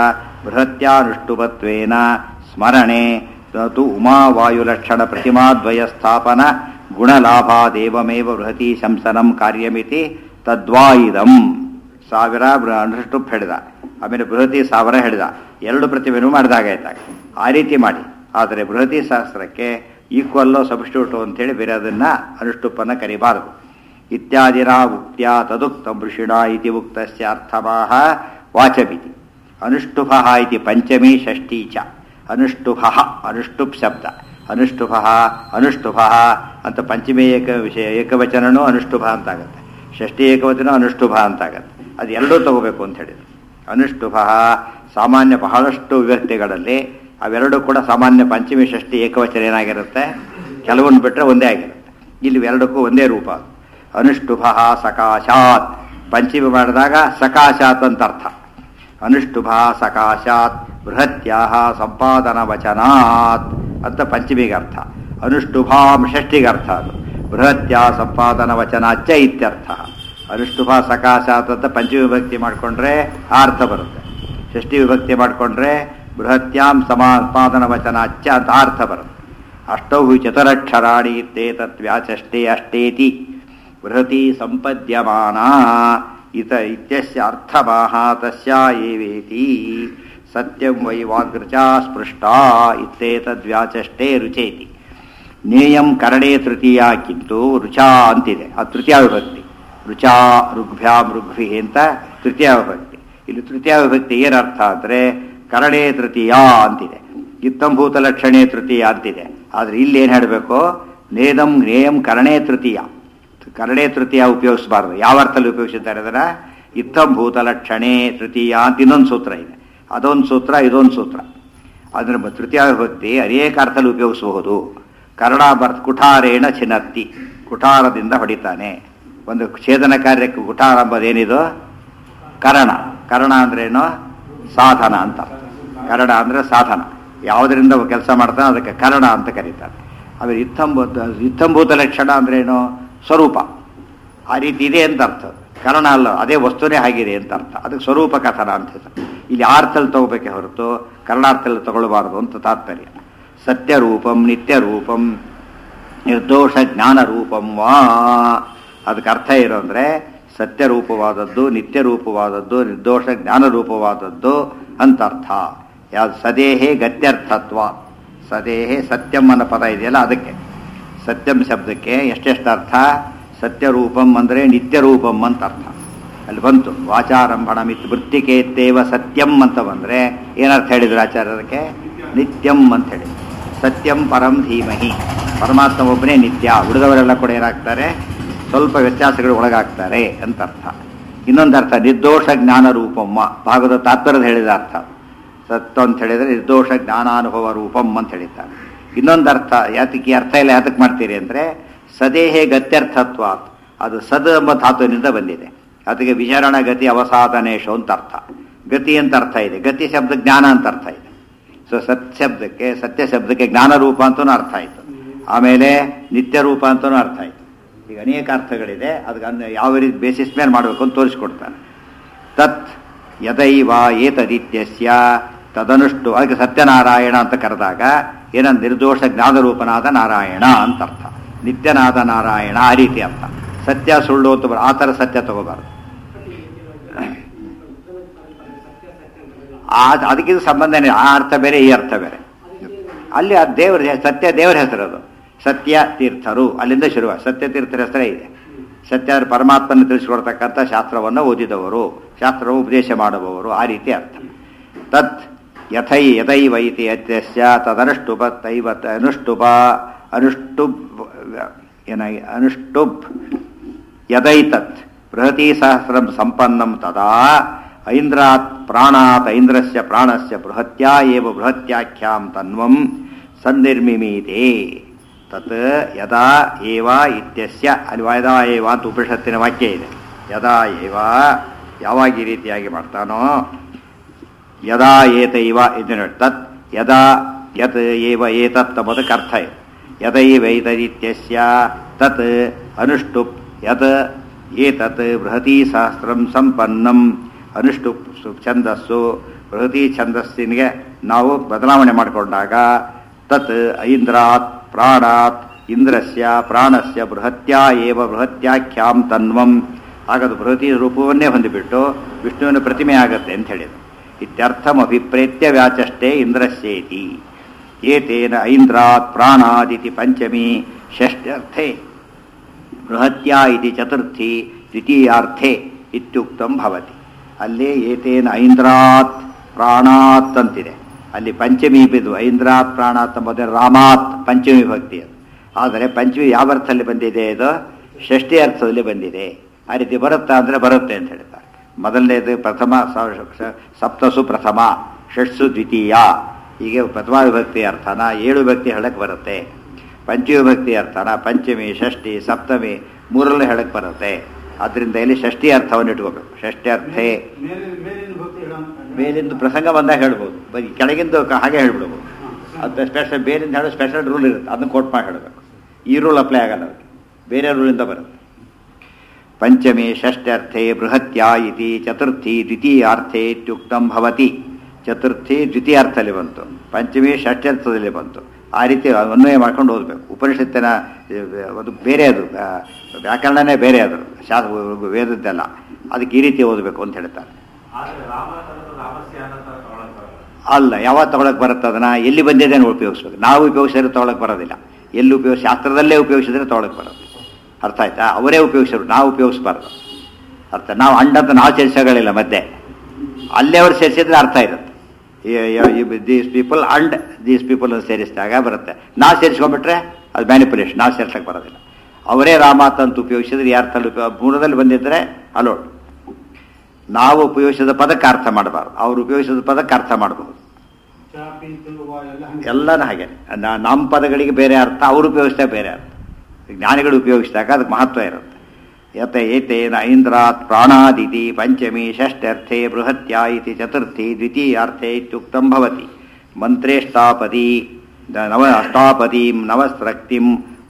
ಬೃಹತ್ಯಾನುಷ್ಟುಪತ್ವೇನ ಸ್ಮರಣೆ ತು ಉಮಾವಾಯುಲಕ್ಷಣ ಪ್ರತಿಮಾದ್ವಯ ಸ್ಥಾಪನ ಗುಣಲಾಭಾದೇವಮೇವ ಬೃಹತಿ ಶಂಸನಂ ಕಾರ್ಯಮಿತಿ ತದ್ವಾ ಇದಂ ಸಾವಿರ ಬೃ- ಅನುಷ್ಟುಪ್ ಹೇಳಿದ ಆಮೇಲೆ ಬೃಹತಿ ಸಾವಿರ ಹೇಳಿದ ಎರಡು ಪ್ರತಿಮೆನೂ ಮಾಡಿದಾಗಾಯ್ತಾಗ ಆ ರೀತಿ ಮಾಡಿ ಆದರೆ ಬೃಹತಿ ಸಹಸ್ರಕ್ಕೆ ಈಕ್ವಲ್ಲೋ ಸಬ್ಸ್ಟ್ಯೂಟು ಅಂತೇಳಿ ಬೇರೆ ಅದನ್ನು ಅನುಷ್ಟುಪ್ಪನ್ನು ಕರಿಬಾರದು ಇತ್ಯಾದಿನ ಉಕ್ತ್ಯ ತದುಕ್ತ ಋಷಿಣ ಇತಿ ಉಕ್ತಸ್ಯ ಅರ್ಥವಾಹ ವಾಚಮಿತಿ ಅನುಷ್ಟುಭ ಇತಿ ಪಂಚಮಿ ಷಷ್ಠಿ ಚ ಅನುಷ್ಟುಭ ಅನುಷ್ಟುಪ್ ಶಬ್ದ ಅನುಷ್ಟುಭ ಅನುಷ್ಟುಭ ಅಂತ ಪಂಚಮಿ ಏಕ ವಿಷಯ ಏಕವಚನನೂ ಅನುಷ್ಟುಭ ಅಂತಾಗತ್ತೆ ಷಷ್ಠಿ ಏಕವಚನ ಅನುಷ್ಟುಭ ಅಂತಾಗತ್ತೆ ಅದು ಎರಡೂ ತಗೋಬೇಕು ಅಂತ ಹೇಳಿದ್ರು ಅನುಷ್ಟುಭ ಸಾಮಾನ್ಯ ಬಹಳಷ್ಟು ವಿಭಕ್ತಿಗಳಲ್ಲಿ ಅವೆರಡೂ ಕೂಡ ಸಾಮಾನ್ಯ ಪಂಚಮಿ ಷಷ್ಠಿ ಏಕವಚನ ಏನಾಗಿರುತ್ತೆ ಕೆಲವೊಂದು ಬಿಟ್ಟರೆ ಒಂದೇ ಆಗಿರುತ್ತೆ ಇಲ್ಲಿ ಎರಡಕ್ಕೂ ಒಂದೇ ರೂಪ ಅದು. ಅನುಷ್ಟುಭ ಸಕಾಶಾತ್ ಪಂಚಮಿ ಮಾಡಿದಾಗ ಸಕಾಶಾತ್ ಅಂತ ಅರ್ಥ ಅನುಷ್ಟುಭ ಸಕಾಶಾತ್ ಬೃಹತ್ಯಾಹ ಸಂಪಾದನ ವಚನಾತ್ ಅಂತ ಪಂಚಮಿಗೆ ಅರ್ಥ ಅನುಷ್ಟುಭಾಂ ಷಷ್ಠಿಗೆ ಅರ್ಥ ಅದು ಬೃಹತ್ಯ ಸಂಪಾದನ ವಚನಾಚ್ಚ ಇತ್ಯರ್ಥ ಅನುಷ್ಟುಭ ಸಕಾಶಾತ್ ಅಂತ ಪಂಚಮಿ ವಿಭಕ್ತಿ ಮಾಡಿಕೊಂಡ್ರೆ ಆ ಅರ್ಥ ಬರುತ್ತೆ ಷಷ್ಠಿ ವಿಭಕ್ತಿ ಮಾಡಿಕೊಂಡ್ರೆ ಬೃಹತ್ಯಾಂ ಸಮಾತ್ಪಾದನ ವಚನಾಚ್ಚ ಅಂತ ಆ ಅರ್ಥ ಬರುತ್ತೆ ಅಷ್ಟೌ ಚತುರಕ್ಷರಾಣಿ ಇತ್ತೇತತ್ ವ್ಯಾಚಷ್ಟೇ ಅಷ್ಟೇತಿ ಬೃಹತಿ ಸಂಪದ್ಯಮಾನ ಇತ ಇತ್ಯಸ್ಯ ಅರ್ಥಮಾಹ ತಸ್ಯ ಏವೇತಿ ಸತ್ಯಂ ವೈ ವಾಗ್ರಚಾ ಸ್ಪೃಷ್ಟ ಇತ್ತೇತದ್ವ್ಯಾಚಷ್ಟೇ ರುಚೇತಿ ನೇಯಂ ಕರಡೇ ತೃತೀಯ ಕಿಂತು ರುಚಾ ಅಂತಿದೆ ಆ ತೃತೀಯ ವಿಭಕ್ತಿ ರುಚಾ ಋಗ್ಭ್ಯಾಂ ಋಗ್ಭಿ ಅಂತ ತೃತೀಯ ವಿಭಕ್ತಿ ಇಲ್ಲಿ ತೃತೀಯ ವಿಭಕ್ತಿ ಏನರ್ಥ ಅಂದರೆ ಕರಡೇ ತೃತೀಯ ಅಂತಿದೆ ಇತ್ತಂಭೂತ ಲಕ್ಷಣೇ ತೃತೀಯ ಅಂತಿದೆ ಆದರೆ ಇಲ್ಲಿ ಏನು ಹೇಳಬೇಕು ನೇದಂ ನೇಯಂ ಕರಣೇ ತೃತೀಯ ಕರಡೇ ತೃತೀಯ ಉಪಯೋಗಿಸಬಾರ್ದು ಯಾವ ಅರ್ಥದಲ್ಲಿ ಉಪಯೋಗಿಸಿದ್ದಾರೆ ಅದನ್ನ ಇತ್ತಂಭೂತ ಲಕ್ಷಣೇ ತೃತೀಯ ಅಂತ ಇನ್ನೊಂದು ಸೂತ್ರ ಇದೆ ಅದೊಂದು ಸೂತ್ರ ಇದೊಂದು ಸೂತ್ರ ಅದರ ಬ- ತೃತೀಯ ವಿಭಕ್ತಿ ಅನೇಕ ಅರ್ಥದಲ್ಲಿ ಉಪಯೋಗಿಸಬಹುದು ಕನ್ನಡ ಬರ್ತ್ ಕುಠಾರೇಣ ಚಿನ್ನತ್ತಿ ಕುಠಾರದಿಂದ ಹೊಡಿತಾನೆ ಒಂದು ಛೇದನ ಕಾರ್ಯಕ್ಕೆ ಕುಠಾರ ಎಂಬುದೇನಿದು ಕರಣ ಕರಣ ಅಂದ್ರೇನು ಸಾಧನ ಅಂತ ಕರಣ ಅಂದ್ರೆ ಸಾಧನ ಯಾವುದರಿಂದ ಕೆಲಸ ಮಾಡ್ತಾನೆ ಅದಕ್ಕೆ ಕರಣ ಅಂತ ಕರೀತಾರೆ ಆಮೇಲೆ ಇತ್ತಂಭೂತ ಇತ್ತಂಭೂತ ಲಕ್ಷಣ ಅಂದ್ರೇನು ಸ್ವರೂಪ ಆ ರೀತಿ ಇದೆ ಅಂತ ಅರ್ಥ ಕರಣ ಅಲ್ಲ ಅದೇ ವಸ್ತುನೇ ಆಗಿದೆ ಅಂತ ಅರ್ಥ ಅದಕ್ಕೆ ಸ್ವರೂಪ ಕಥನ ಅಂತ ಹೇಳ್ತಾರೆ ಇಲ್ಲಿ ಆ ಅರ್ಥದಲ್ಲಿ ತಗೋಬೇಕೆ ಹೊರತು ಕನ್ನಡಾರ್ಥದಲ್ಲಿ ತಗೊಳ್ಬಾರ್ದು ಅಂತ ತಾತ್ಪರ್ಯ ಸತ್ಯರೂಪಂ ನಿತ್ಯರೂಪಂ ನಿರ್ದೋಷ ಜ್ಞಾನ ರೂಪಂ ವಾ ಅದಕ್ಕೆ ಅರ್ಥ ಏನು ಅಂದರೆ ಸತ್ಯರೂಪವಾದದ್ದು ನಿತ್ಯರೂಪವಾದದ್ದು ನಿರ್ದೋಷ ಜ್ಞಾನ ರೂಪವಾದದ್ದು ಅಂತ ಅರ್ಥ ಯಾವ್ದು ಸದೇಹೇ ಗತ್ಯರ್ಥತ್ವ ಸದೇಹೇ ಸತ್ಯಂ ಅನ್ನೋ ಪದ ಇದೆಯಲ್ಲ ಅದಕ್ಕೆ ಸತ್ಯಂ ಶಬ್ದಕ್ಕೆ ಎಷ್ಟೆಷ್ಟು ಅರ್ಥ ಸತ್ಯರೂಪಂ ಅಂದರೆ ನಿತ್ಯರೂಪಂ ಅಂತ ಅರ್ಥ ಅಲ್ಲಿ ಬಂತು ವಾಚಾರಂಭಣ ಮಿತ್ ವೃತ್ತಿಕೇತ್ತೇವ ಸತ್ಯಂ ಅಂತ ಬಂದರೆ ಏನರ್ಥ ಹೇಳಿದ್ರು ಆಚಾರ್ಯರಕ್ಕೆ ನಿತ್ಯಂ ಅಂತ ಹೇಳಿ ಸತ್ಯಂ ಪರಂ ಧೀಮಹಿ ಪರಮಾತ್ಮ ಒಬ್ಬನೇ ನಿತ್ಯ ಉಳಿದವರೆಲ್ಲ ಕೂಡ ಏನಾಗ್ತಾರೆ ಸ್ವಲ್ಪ ವ್ಯತ್ಯಾಸಗಳು ಒಳಗಾಗ್ತಾರೆ ಅಂತ ಅರ್ಥ ಇನ್ನೊಂದು ಅರ್ಥ ನಿರ್ದೋಷ ಜ್ಞಾನ ರೂಪಮ್ಮ ಭಾಗದ ತಾತ್ಪರ್ಯದ ಹೇಳಿದ ಅರ್ಥ ಸತ್ತು ಅಂತ ಹೇಳಿದರೆ ನಿರ್ದೋಷ ಜ್ಞಾನಾನುಭವ ರೂಪಂ ಅಂತ ಹೇಳಿದ್ದಾರೆ ಇನ್ನೊಂದು ಅರ್ಥ ಯಾತಕ್ಕೆ ಈ ಅರ್ಥ ಎಲ್ಲ ಯಾತಕ್ಕೆ ಮಾಡ್ತೀರಿ ಅಂದರೆ ಸದೇಹೇ ಗತ್ಯರ್ಥತ್ವ ಅದು ಸದ್ ಎಂಬ ಧಾತುವಿನಿಂದ ಬಂದಿದೆ ಅದಕ್ಕೆ ವಿಚಾರಣ ಗತಿ ಅವಸಾಧನೇಶು ಅಂತ ಅರ್ಥ ಗತಿ ಅಂತ ಅರ್ಥ ಇದೆ ಗತಿ ಶಬ್ದ ಜ್ಞಾನ ಅಂತ ಅರ್ಥ ಇದೆ ಸೊ ಸತ್ ಶಬ್ದಕ್ಕೆ ಸತ್ಯ ಶಬ್ದಕ್ಕೆ ಜ್ಞಾನ ರೂಪ ಅಂತಲೂ ಅರ್ಥ ಆಯಿತು ಆಮೇಲೆ ನಿತ್ಯ ರೂಪ ಅಂತಲೂ ಅರ್ಥ ಆಯಿತು ಈಗ ಅನೇಕ ಅರ್ಥಗಳಿದೆ ಅದಕ್ಕೆ ಅನ್ನ ಯಾವ ರೀತಿ ಬೇಸಿಸ್ ಮೇಲೆ ಮಾಡಬೇಕು ಅಂತ ತೋರಿಸ್ಕೊಡ್ತಾರೆ ತತ್ ಯದೈವ ಏತದಿತ್ಯಸ್ಯ ತದನುಷ್ಟು ಅದಕ್ಕೆ ಸತ್ಯನಾರಾಯಣ ಅಂತ ಕರೆದಾಗ ಏನ ನಿರ್ದೋಷ ಜ್ಞಾನರೂಪನಾದ ನಾರಾಯಣ ಅಂತ ಅರ್ಥ ನಿತ್ಯನಾದ ನಾರಾಯಣ ಆ ರೀತಿ ಅರ್ಥ ಸತ್ಯ ಸುಳ್ಳು ಅಂತ ಬರ- ಆ ಥರ ಸತ್ಯ ತಗೋಬಾರ್ದು ಆ ಅದಕ್ಕಿಂತ ಸಂಬಂಧನೇ ಆ ಅರ್ಥ ಬೇರೆ ಈ ಅರ್ಥ ಬೇರೆ ಅಲ್ಲಿ ಆ ದೇವರ ಹೆ- ಸತ್ಯ ದೇವರ ಹೆಸರು ಅದು ಸತ್ಯ ತೀರ್ಥರು ಅಲ್ಲಿಂದ ಶುರುವ ಸತ್ಯ ತೀರ್ಥರ ಹೆಸರೇ ಇದೆ ಸತ್ಯ ಅಂದ್ರೆ ಪರಮಾತ್ಮನ ತಿಳಿಸಿಕೊಡ್ತಕ್ಕಂಥ ಶಾಸ್ತ್ರವನ್ನು ಓದಿದವರು ಶಾಸ್ತ್ರವು ಉಪದೇಶ ಮಾಡುವವರು ಆ ರೀತಿ ಅರ್ಥ ತತ್ ಯಥೈ ಯಥೈವ ಇತಿ ಯತ್ಯಸ್ಯ ತದನುಷ್ಟುಪ ತೈವ ತ- ಅನುಷ್ಟುಪ ಅನುಷ್ಟುಪ್ ಏನಾಗಿ ಅನುಷ್ಟುಪ್ ಯದೈತತ್ ಬೃಹತಿ ಸಹಸ್ರಂ ಸಂಪನ್ನಂ ತದಾ ಐಂದ್ರಾತ್ ಪ್ರಾಣಾತ್ ಐಂದ್ರಸ್ಯ ಪ್ರಾಣಸ್ಯ ಬೃಹತ್ಯಾ ಏವ ಬೃಹತ್ಯಾಖ್ಯಾಂ ತನ್ವಂ ಸನ್ನಿರ್ಮಿಮೀತೆ ತತ್ ಯದಾ ಏವ ಇತ್ಯಸ್ಯ ಅಲ್ಲಿ ಯದಾ ಏವ ಅಂತ ಉಪನಿಷತ್ತಿನ ವಾಕ್ಯ ಇದೆ ಯದಾ ಏವ ಯಾವಾಗ ಈ ರೀತಿಯಾಗಿ ಮಾಡ್ತಾನೋ ಯದಾ ಏತೈವ ಇದು ನೋಡಿ ತತ್ ಯದಾ ಯತ್ ಏವ ಏತತ್ ಎಂಬುದಕ್ಕೆ ಅರ್ಥ ಇದೆ ಯದೈವ ಏತದಿತ್ಯಸ್ಯ ತತ್ ಅನುಷ್ಟುಪ್ ಯತ್ ಏತತ್ ಬೃಹತಿ ಸಹಸ್ರಂ ಸಂಪನ್ನಂ ಅನುಷ್ಟುಪ್ ಸು- ಛಂದಸ್ಸು ಬೃಹತಿ ಛಂದಸ್ಸಿನಿಗೆ ನಾವು ಬದಲಾವಣೆ ಮಾಡಿಕೊಂಡಾಗ ತತ್ ಐಂದ್ರಾತ್ ಪ್ರಾಣಾತ್ ಇಂದ್ರಸ್ಯ ಪ್ರಾಣಸ್ಯ ಬೃಹತ್ಯಾ ಏವ ಬೃಹತ್ಯಾಖ್ಯಾಂ ತನ್ವಂ ಆಗದು ಬೃಹತಿ ರೂಪವನ್ನೇ ಹೊಂದಿಬಿಟ್ಟು ವಿಷ್ಣುವಿನ ಪ್ರತಿಮೆ ಆಗತ್ತೆ ಅಂತ ಹೇಳಿದರು ಇತ್ಯರ್ಥಮಭಿಪ್ರೇತ್ಯ ವ್ಯಾಚಷ್ಟೇ ಇಂದ್ರಸ್ಯೇತಿ ಏತೇನ ಐಂದ್ರಾತ್ ಪ್ರಾಣಾದಿತಿ ಪಂಚಮಿ ಷಷ್ಠ್ಯರ್ಥೆ ಬೃಹತ್ಯಾ ಇತಿ ಚತುರ್ಥಿ ದ್ವಿತೀಯಾರ್ಥೆ ಇತ್ಯುಕ್ತಂ ಭವತಿ ಅಲ್ಲಿ ಏತೇನ ಐಂದ್ರಾತ್ ಪ್ರಾಣಾತ್ ಅಂತಿದೆ ಅಲ್ಲಿ ಪಂಚಮಿ ಬಿದು ಐಂದ್ರಾತ್ ಪ್ರಾಣಾತ್ ಎಂಬುದೇ ರಾಮಾತ್ ಪಂಚಮಿ ಭಕ್ತಿ ಅದು ಆದರೆ ಪಂಚಮಿ ಯಾವ ಅರ್ಥದಲ್ಲಿ ಬಂದಿದೆ ಇದು ಷಷ್ಠಿ ಅರ್ಥದಲ್ಲಿ ಬಂದಿದೆ ಆ ರೀತಿ ಬರುತ್ತಾ ಅಂದರೆ ಬರುತ್ತೆ ಅಂತ ಹೇಳ್ತಾರೆ ಮೊದಲನೇದು ಪ್ರಥಮ ಸ- ಸ- ಸಪ್ತಸು ಪ್ರಥಮ ಷಟ್ಸು ದ್ವಿತೀಯ ಹೀಗೆ ಪ್ರಥಮ ವಿಭಕ್ತಿ ಅರ್ಥನ ಏಳು ವಿಭಕ್ತಿ ಹೇಳಕ್ಕೆ ಬರುತ್ತೆ ಪಂಚವಿಭಕ್ತಿ ಅರ್ಥನ ಪಂಚಮಿ ಷಷ್ಠಿ ಸಪ್ತಮಿ ಮೂರಲ್ಲೂ ಹೇಳಕ್ಕೆ ಬರುತ್ತೆ ಆದ್ದರಿಂದ ಇಲ್ಲಿ ಷಷ್ಠಿ ಅರ್ಥವನ್ನು ಇಟ್ಕೋಬೇಕು ಷಷ್ಠಿ ಅರ್ಥೇ ಮೇಲಿನ ಭಕ್ತಿ ಹೇಳೋ ಮೇಲಿಂದ ಪ್ರಸಂಗ ಬಂದಾಗ ಹೇಳ್ಬೋದು ಬರೀ ಕೆಳಗಿಂದ ಕ- ಹಾಗೆ ಹೇಳ್ಬಿಡ್ಬೋದು ಅದು ಸ್ಪೆಷಲ್ ಬೇರಿಂದ ಹೇಳೋ ಸ್ಪೆಷಲ್ ರೂಲ್ ಇರುತ್ತೆ ಅದನ್ನ ಕೋಟ್ ಮಾಡಿ ಹೇಳಬೇಕು ಈ ರೂಲ್ ಅಪ್ಲೈ ಆಗಲ್ಲ ಅದಕ್ಕೆ ಬೇರೆ ರೂಲಿಂದ ಬರುತ್ತೆ ಪಂಚಮಿ ಷಷ್ಠ್ಯರ್ಥೆ ಬೃಹತ್ಯ ಇತಿ ಚತುರ್ಥಿ ದ್ವಿತೀಯಾರ್ಥೆ ಇತ್ಯುಕ್ತಂ ಭವತಿ ಚತುರ್ಥಿ ದ್ವಿತೀಯಾರ್ಥದಲ್ಲಿ ಬಂತು ಪಂಚಮಿ ಷಷ್ಠ್ಯರ್ಥದಲ್ಲಿ ಬಂತು ಆ ರೀತಿ ಅನ್ವಯ ಮಾಡ್ಕೊಂಡು ಓದಬೇಕು ಉಪನಿಷತ್ತಿನ ಆ, ಅದು ಬೇರೆ ಅದು ಆ, ವ್ಯಾಕರಣನೇ ಬೇರೆ ಅದು ಶಾ ವೇದದ್ದೆಲ್ಲ ಅದಕ್ಕೆ ಈ ರೀತಿ ಓದಬೇಕು ಅಂತ ಹೇಳ್ತಾರೆ ಆದ್ರೆ ರಾಮ ತರದ ರಾಮಸ್ಯ ಅನ್ನೋ ತರ ತಗೊಳಕ್ ಬರಲ್ಲ. ಅಲ್ಲ ಯಾವಾಗ ತಗೊಳಕ್ ಬರುತ್ತೆ ಅದನ್ನ ಎಲ್ಲಿ ಬಂದಿದೆ ಅಂತ ಉಪಯೋಗಿಸ್ಬೇಕು ನಾವು ಉಪಯೋಗಿಸಿದ್ರೆ ತಗೊಳಕ್ ಬರೋದಿಲ್ಲ ಎಲ್ಲಿ ಉಪಯೋಗ ಶಾಸ್ತ್ರದಲ್ಲೇ ಉಪಯೋಗಿಸಿದ್ರೆ ತಗೊಳಕ್ ಬರುತ್ತೆ ಅರ್ಥ ಆಯ್ತಾ ಅವರೇ ಉಪಯೋಗಿಸಿದ್ರು ನಾವು ಉಪಯೋಗಿಸ್ಬಾರ್ದು ಅರ್ಥ ನಾವು ಅಂಡ್ ಅಂತ ನಾವು ಸೇರಿಸೋಗಳಿಲ್ಲ ಮಧ್ಯೆ ಅಲ್ಲೇ ಅವ್ರು ಸೇರಿಸಿದ್ರೆ ಅರ್ಥ ಇರುತ್ತೆ these people and these people ಸೇರಿಸಿದಾಗ ಬರುತ್ತೆ ನಾವು ಸೇರಿಸ್ಕೊಂಡ್ಬಿಟ್ರೆ ಅದು ಮ್ಯಾನಿಪುಲೇಷನ್ ನಾವು ಸೇರ್ಸಕ್ಕೆ ಬರೋದಿಲ್ಲ ಅವರೇ ರಾಮಾತ್ ಅಂತ ಉಪಯೋಗಿಸಿದ್ರೆ ಯಾರ ತಲೆ ಉಪಯೋಗ ಮೂರದಲ್ಲಿ ಬಂದಿದ್ರೆ ಅಲೋಡ್ ನಾವು ಉಪಯೋಗಿಸಿದ ಪದಕ್ಕೆ ಅರ್ಥ ಮಾಡಬಾರ್ದು ಅವ್ರು ಉಪಯೋಗಿಸಿದ ಪದಕ್ಕೆ ಅರ್ಥ ಮಾಡಬಹುದು ಚಾಪಿ ತುಳುವ ಎಲ್ಲ ಹಂಗೆ ಎಲ್ಲನೂ ಹಾಗೆ ನಾ- ನಮ್ಮ ಪದಗಳಿಗೆ ಬೇರೆ ಅರ್ಥ ಅವ್ರು ಉಪಯೋಗಿಸಿದಾಗ ಬೇರೆ ಅರ್ಥ ಜ್ಞಾನಿಗಳು ಉಪಯೋಗಿಸಿದಾಗ ಅದಕ್ಕೆ ಮಹತ್ವ ಇರುತ್ತೆ ಯತ ಏತೇನ ಐಂದ್ರಾತ್ ಪ್ರಾಣಾದಿತಿ ಪಂಚಮಿ ಷಷ್ಠರ್ಥೆ ಬೃಹತ್ಯ ಇತಿ ಚತುರ್ಥಿ ದ್ವಿತೀಯಾರ್ಥೆ ಇತ್ಯುಕ್ತಂ ಭವತಿ ಮಂತ್ರೇಷ್ಟಾಪದಿ ದ- ನವ ಅಷ್ಟಾಪದೀಂ ನವಸ್ರಕ್ತಿಂ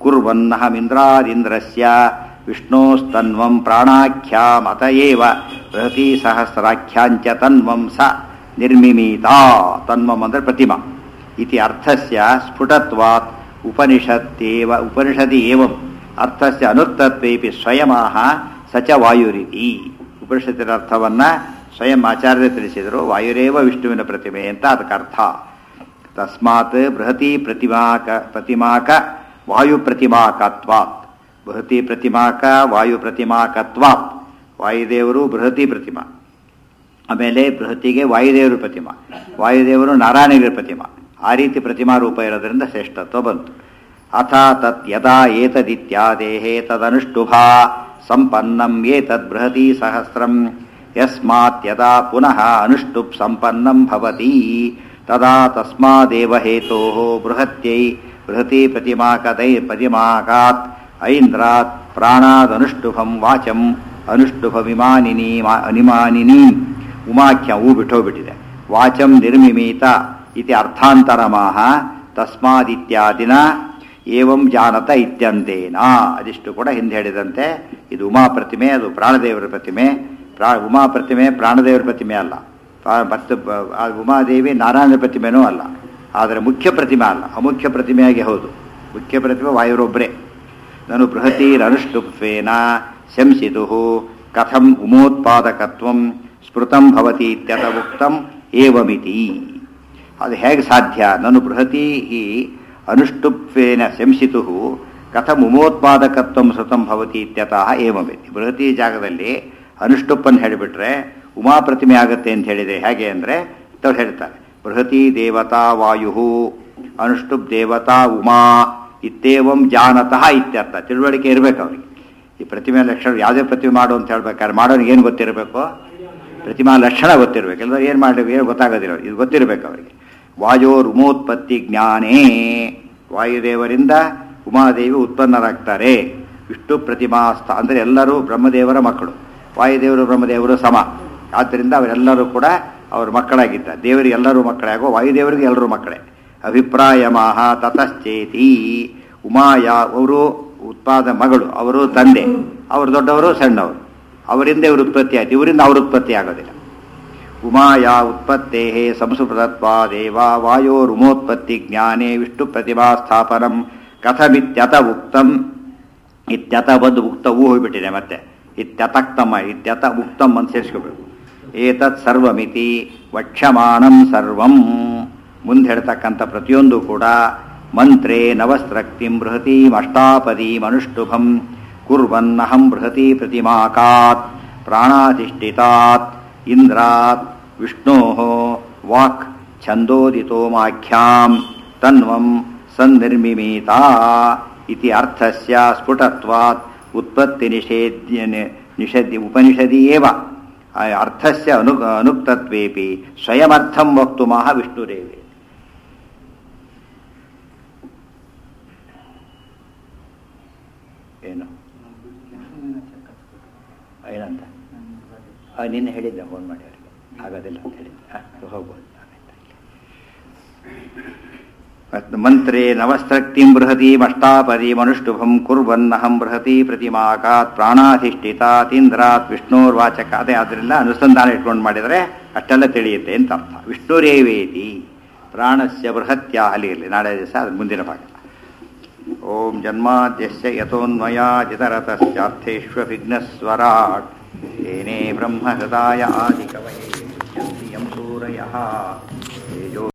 ಕುರ್ವನ್ನಹಮಿಂದ್ರಾದಿಂದ್ರಸ್ಯ ವಿಷ್ಣೋಸ್ತನ್ವಂ ಪ್ರಾಣಾಖ್ಯಾಂ ಅತ ಏವ ಬೃಹತಿ ಸಹಸ್ರಾಖ್ಯಾಂಚ ತನ್ವಂ ಸ ನಿರ್ಮಿಮೀತಾ ತನ್ವಂ ಅಂದರೆ ಪ್ರತಿಮಾ ಇತಿ ಅರ್ಥಸ್ಯ ಸ್ಫುಟತ್ವಾತ್ ಉಪನಿಷತ್ತೇವ ಉಪನಿಷದಿ ಏವಂ ಅರ್ಥಸ್ಯ ಅನುಕ್ತತ್ವೇಪಿ ಸ್ವಯಮಾಹ ಸಚ ವಾಯುರಿತಿ ಉಪನಿಷತ್ತಿನ ಅರ್ಥವನ್ನ ಸ್ವಯಂ ಆಚಾರ್ಯ ತಿಳಿಸಿದರು ವಾಯುರೇವ ವಿಷ್ಣುವಿನ ಪ್ರತಿಮೆ ಅಂತ ಅದಕ್ಕೆ ಅರ್ಥ ತಸ್ಮಾತ್ ಬೃಹತಿ ಪ್ರತಿಮಾಕ ಪ್ರತಿಮಾಕ ವಾಯು ಪ್ರತಿಮಾಕತ್ವಾತ್ ಬೃಹತಿ ಪ್ರತಿಮಾಕ ವಾಯು ಪ್ರತಿಮಾಕತ್ವಾತ್ ವಾಯುದೇವರು ಬೃಹತಿ ಪ್ರತಿಮಾ ಆಮೇಲೆ ಬೃಹತಿಗೆ ವಾಯುದೇವರು ಪ್ರತಿಮಾ ವಾಯುದೇವರು ನಾರಾಯಣಗಿರಿ ಪ್ರತಿಮಾ ಆ ರೀತಿ ಪ್ರತಿಮಾ ರೂಪ ಇರೋದ್ರಿಂದ ಶ್ರೇಷ್ಠತ್ವ ಬಂತು ಅಥ ತತ್ ಯದಾ ಏತದಿತ್ಯಾದೇಹೇ ತದನುಷ್ಟುಭಾ ಸಂಪನ್ನಂ ಏತದ್ ಬೃಹತಿ ಸಹಸ್ರಂ ಯಸ್ಮಾತ್ ಯದಾ ಪುನಃ ಅನುಷ್ಟುಪ್ ಸಂಪನ್ನಂ ಭವತಿ ತದಾ ತಸ್ಮಾದೇವ ಹೇತೋಃ ಬೃಹತ್ಯೈ ಬೃಹತಿ ಪ್ರತಿಮಾಕದೈ ಪ್ರತಿಮಾಕಾತ್ ಐಂದ್ರಾತ್ ಪ್ರಾಣಾದನುಷ್ಟುಭಂ ವಾಚಂ ಅನುಷ್ಟುಭ ವಿಮಾನಿನಿ ಅನಿಮಾನಿನಿ ಉಮಾಖ್ಯ ಹೂ ಬಿಟ್ಟೋಗ್ಬಿಟ್ಟಿದೆ ವಾಚಂ ನಿರ್ಮಿಮೀತ ಇತಿ ಅರ್ಥಾಂತರಮಾಹ ತಸ್ಮಾದಿತ್ಯಾದಿನ ಏವಂ ಜಾನತ ಇತ್ಯಂತೇನ ಅದಿಷ್ಟು ಕೂಡ ಹಿಂದೆ ಹೇಳಿದಂತೆ ಇದು ಉಮಾ ಪ್ರತಿಮೆ ಅದು ಪ್ರಾಣದೇವರ ಪ್ರತಿಮೆ ಪ್ರಾ ಉಮಾ ಪ್ರತಿಮೆ ಪ್ರಾಣದೇವರ ಪ್ರತಿಮೆ ಅಲ್ಲ ಪ್ರಾ- ಮತ್ತು ಬ- ಆ ಉಮಾದೇವಿ ನಾರಾಯಣ ಪ್ರತಿಮೆನೂ ಅಲ್ಲ ಆದರೆ ಮುಖ್ಯ ಪ್ರತಿಮೆ ಅಲ್ಲ ಅಮುಖ್ಯ ಪ್ರತಿಮೆಯಾಗಿ ಹೌದು ಮುಖ್ಯ ಪ್ರತಿಮೆ ವಾಯುರೊಬ್ಬರೇ ನಾನು ಬೃಹತೀರನುಷ್ಠುಪ್ವೇನ ಶಂಸಿತು ಕಥಂ ಉಮೋತ್ಪಾದಕತ್ವಂ ಸ್ಮೃತಂ ಭವತಿ ಇತ್ಯತ ಉಕ್ತಂ ಏವಮಿತಿ ಅದು ಹೇಗೆ ಸಾಧ್ಯ ನಾನು ಬೃಹತಿ ಅನುಷ್ಠುಪ್ವೇನ ಶಂಸಿತು ಕಥಂ ಉಮೋತ್ಪಾದಕತ್ವಂ ಸ್ಮೃತಂ ಭವತಿ ಇತ್ಯತಃ ಏವಮಿತಿ ಬೃಹತಿ ಜಾಗದಲ್ಲಿ ಅನುಷ್ಠುಪ್ಪನ್ನು ಹೇಳಿಬಿಟ್ರೆ ಉಮಾ ಪ್ರತಿಮೆ ಆಗುತ್ತೆ ಅಂತ ಹೇಳಿದೆ ಹೇಗೆ ಅಂದರೆ ತಾವು ಹೇಳ್ತಾರೆ ಬೃಹತಿ ದೇವತಾ ವಾಯು ಅನುಷ್ಠುಪ್ ದೇವತಾ ಉಮಾ ಇತ್ತೇವಂ ಜಾನತಃ ಇತ್ಯರ್ಥ ತಿಳುವಳಿಕೆ ಇರಬೇಕು ಅವರಿಗೆ ಈ ಪ್ರತಿಮೆ ಲಕ್ಷಣ ಯಾವುದೇ ಪ್ರತಿಮೆ ಮಾಡು ಅಂತ ಹೇಳ್ಬೇಕಾದ್ರೆ ಮಾಡೋನಿಗೆ ಏನು ಗೊತ್ತಿರಬೇಕು ಪ್ರತಿಮಾ ಲಕ್ಷಣ ಗೊತ್ತಿರಬೇಕು ಎಲ್ಲರೂ ಏನು ಮಾಡಿ ಏನು ಗೊತ್ತಾಗೋದಿಲ್ಲ ಅವ್ರಿಗೆ. ಇದು ಗೊತ್ತಿರಬೇಕು ಅವರಿಗೆ ವಾಯೋರ್ ಉಮೋತ್ಪತ್ತಿ ಜ್ಞಾನೇ ವಾಯುದೇವರಿಂದ ಉಮಾದೇವಿ ಉತ್ಪನ್ನರಾಗ್ತಾರೆ ವಿಷ್ಣು ಪ್ರತಿಮಾ ಸ್ಥ ಅಂದರೆ ಎಲ್ಲರೂ ಬ್ರಹ್ಮದೇವರ ಮಕ್ಕಳು ವಾಯುದೇವರು ಬ್ರಹ್ಮದೇವರು ಸಮ ಆದ್ದರಿಂದ ಅವರೆಲ್ಲರೂ ಕೂಡ ಅವ್ರ ಮಕ್ಕಳಾಗಿದ್ದಾರೆ ದೇವರಿಗೆ ಎಲ್ಲರೂ ಮಕ್ಕಳೇ ಆಗೋ ವಾಯುದೇವರಿಗೆ ಎಲ್ಲರೂ ಮಕ್ಕಳೇ ಅಭಿಪ್ರಾಯ ಮಾಹ ತತಶ್ಚೇತಿ ಉಮಾಯ ಅವರು ಉತ್ಪಾದ ಮಗಳು ಅವರು ತಂದೆ ಅವರು ದೊಡ್ಡವರು ಸಣ್ಣವರು ಅವರಿಂದ ಇವರು ಉತ್ಪತ್ತಿ ಆಯ್ತು ಇವರಿಂದ ಅವ್ರ ಉತ್ಪತ್ತಿ ಆಗೋದಿಲ್ಲ ಉಮಾಯ ಉತ್ಪತ್ತೇ ಸಂಸ್ಕೃತತ್ವಾದೇವ ವಾಯೋರುಮೋತ್ಪತ್ತಿ ಜ್ಞಾನೇ ವಿಷ್ಣು ಪ್ರತಿಭಾ ಸ್ಥಾಪನಂ ಕಥಮಿತ್ಯತ ಉಕ್ತಂ ಇತ್ಯತವದ್ ಉಕ್ತವೂ ಹೋಗ್ಬಿಟ್ಟಿದೆ ಮತ್ತೆ ಇತ್ಯತಕ್ತಮ ಇತ್ಯತ ಉಕ್ತಂ ಅಂತ ಸೇರಿಸ್ಕೋಬೇಕು ಏತತ್ ಸರ್ವಮಿತಿ ವಕ್ಷ್ಯಮಾಣಂ ಸರ್ವಂ ಮುಂದೆ ಹೇಳ್ತಕ್ಕಂಥ ಪ್ರತಿಯೊಂದು ಕೂಡ ಮಂತ್ರೇ ನವಸ್ತ್ರಕ್ತಿಂ ಬೃಹತೀಂ ಅಷ್ಟಾಪದೀಂ ಅನುಷ್ಠುಭಂ ಕುರ್ವನ್ನಹಂ ಬೃಹತಿ ಪ್ರತಿಮಾಕಾತ್ ಪ್ರಾಣಾಧಿಷ್ಠಿತಾತ್ ಇಂದ್ರಾತ್ ವಿಷ್ಣೋ ವಾಕ್ ಛಂದೋದಿತೋಮಾಖ್ಯಾಂ ತನ್ವಂ ಸನ್ನಿರ್ಮಿಮೀತಾ ಇತಿ ಅರ್ಥಸ್ಯ ಸ್ಫುಟತ್ವಾತ್ ಉತ್ಪತ್ತಿ ನಿಷೇಧ್ಯ ನಿಷೇಧಿ ಉಪನಿಷದಿ ಏವ ಆ ಅರ್ಥಸ್ಯ ಅನು ಅನುಕ್ತತ್ವೇಪಿ ಸ್ವಯಮರ್ಥಂ ವಕ್ತುಮಃ ವಿಷ್ಣುರೇವೆ ಏನು ಏನಂತ ಆ, ನಿನ್ನೆ ಹೇಳಿದ್ದೆ ಫೋನ್ ಮಾಡಿ ಅವರಿಗೆ ಆಗೋದಿಲ್ಲ ಅಂತ ಹೇಳಿದ್ದೆ ಆ, ಹೋಗ್ಬೋದು ಮತ್ತು ಮಂತ್ರೇ ನವಸ್ತ್ರಕ್ತಿಂ ಬೃಹತೀಂ ಅಷ್ಟಾಪದೀಂ ಅನುಷ್ಠುಭಂ ಕುರ್ವನ್ನಹಂ ಬೃಹತಿ ಪ್ರತಿಮಾಕಾತ್ ಪ್ರಾಣಾಧಿಷ್ಠಿತಾತ್ ಇಂದ್ರಾತ್ ವಿಷ್ಣೋರ್ವಾಚಕ ಅದೇ ಅದರಿಂದ ಅನುಸಂಧಾನ ಇಟ್ಕೊಂಡು ಮಾಡಿದರೆ ಅಷ್ಟೆಲ್ಲ ತಿಳಿಯುತ್ತೆ ಅಂತ ಅರ್ಥ ವಿಷ್ಣುರೇವೇತಿ ಪ್ರಾಣಸ್ಯ ಬೃಹತ್ಯ ಅಲ್ಲಿರಲಿ ನಾಳೆ ದಿವಸ ಅದು ಮುಂದಿನ ಭಾಗ ಓಂ ಜನ್ಮಾದ್ಯಸ್ಯ ಯಥೋನ್ಮಯಾಜಿತರತಶ್ಚಾರ್ಥೇಷ್ವವಿಘ್ನಸ್ವರಾಟ್ ಏನೇ ಬ್ರಹ್ಮ ಹೃದಯ ಆದಿಕವಯೇ ಯಂ ಸೂರಯಃ ತೇಜೋ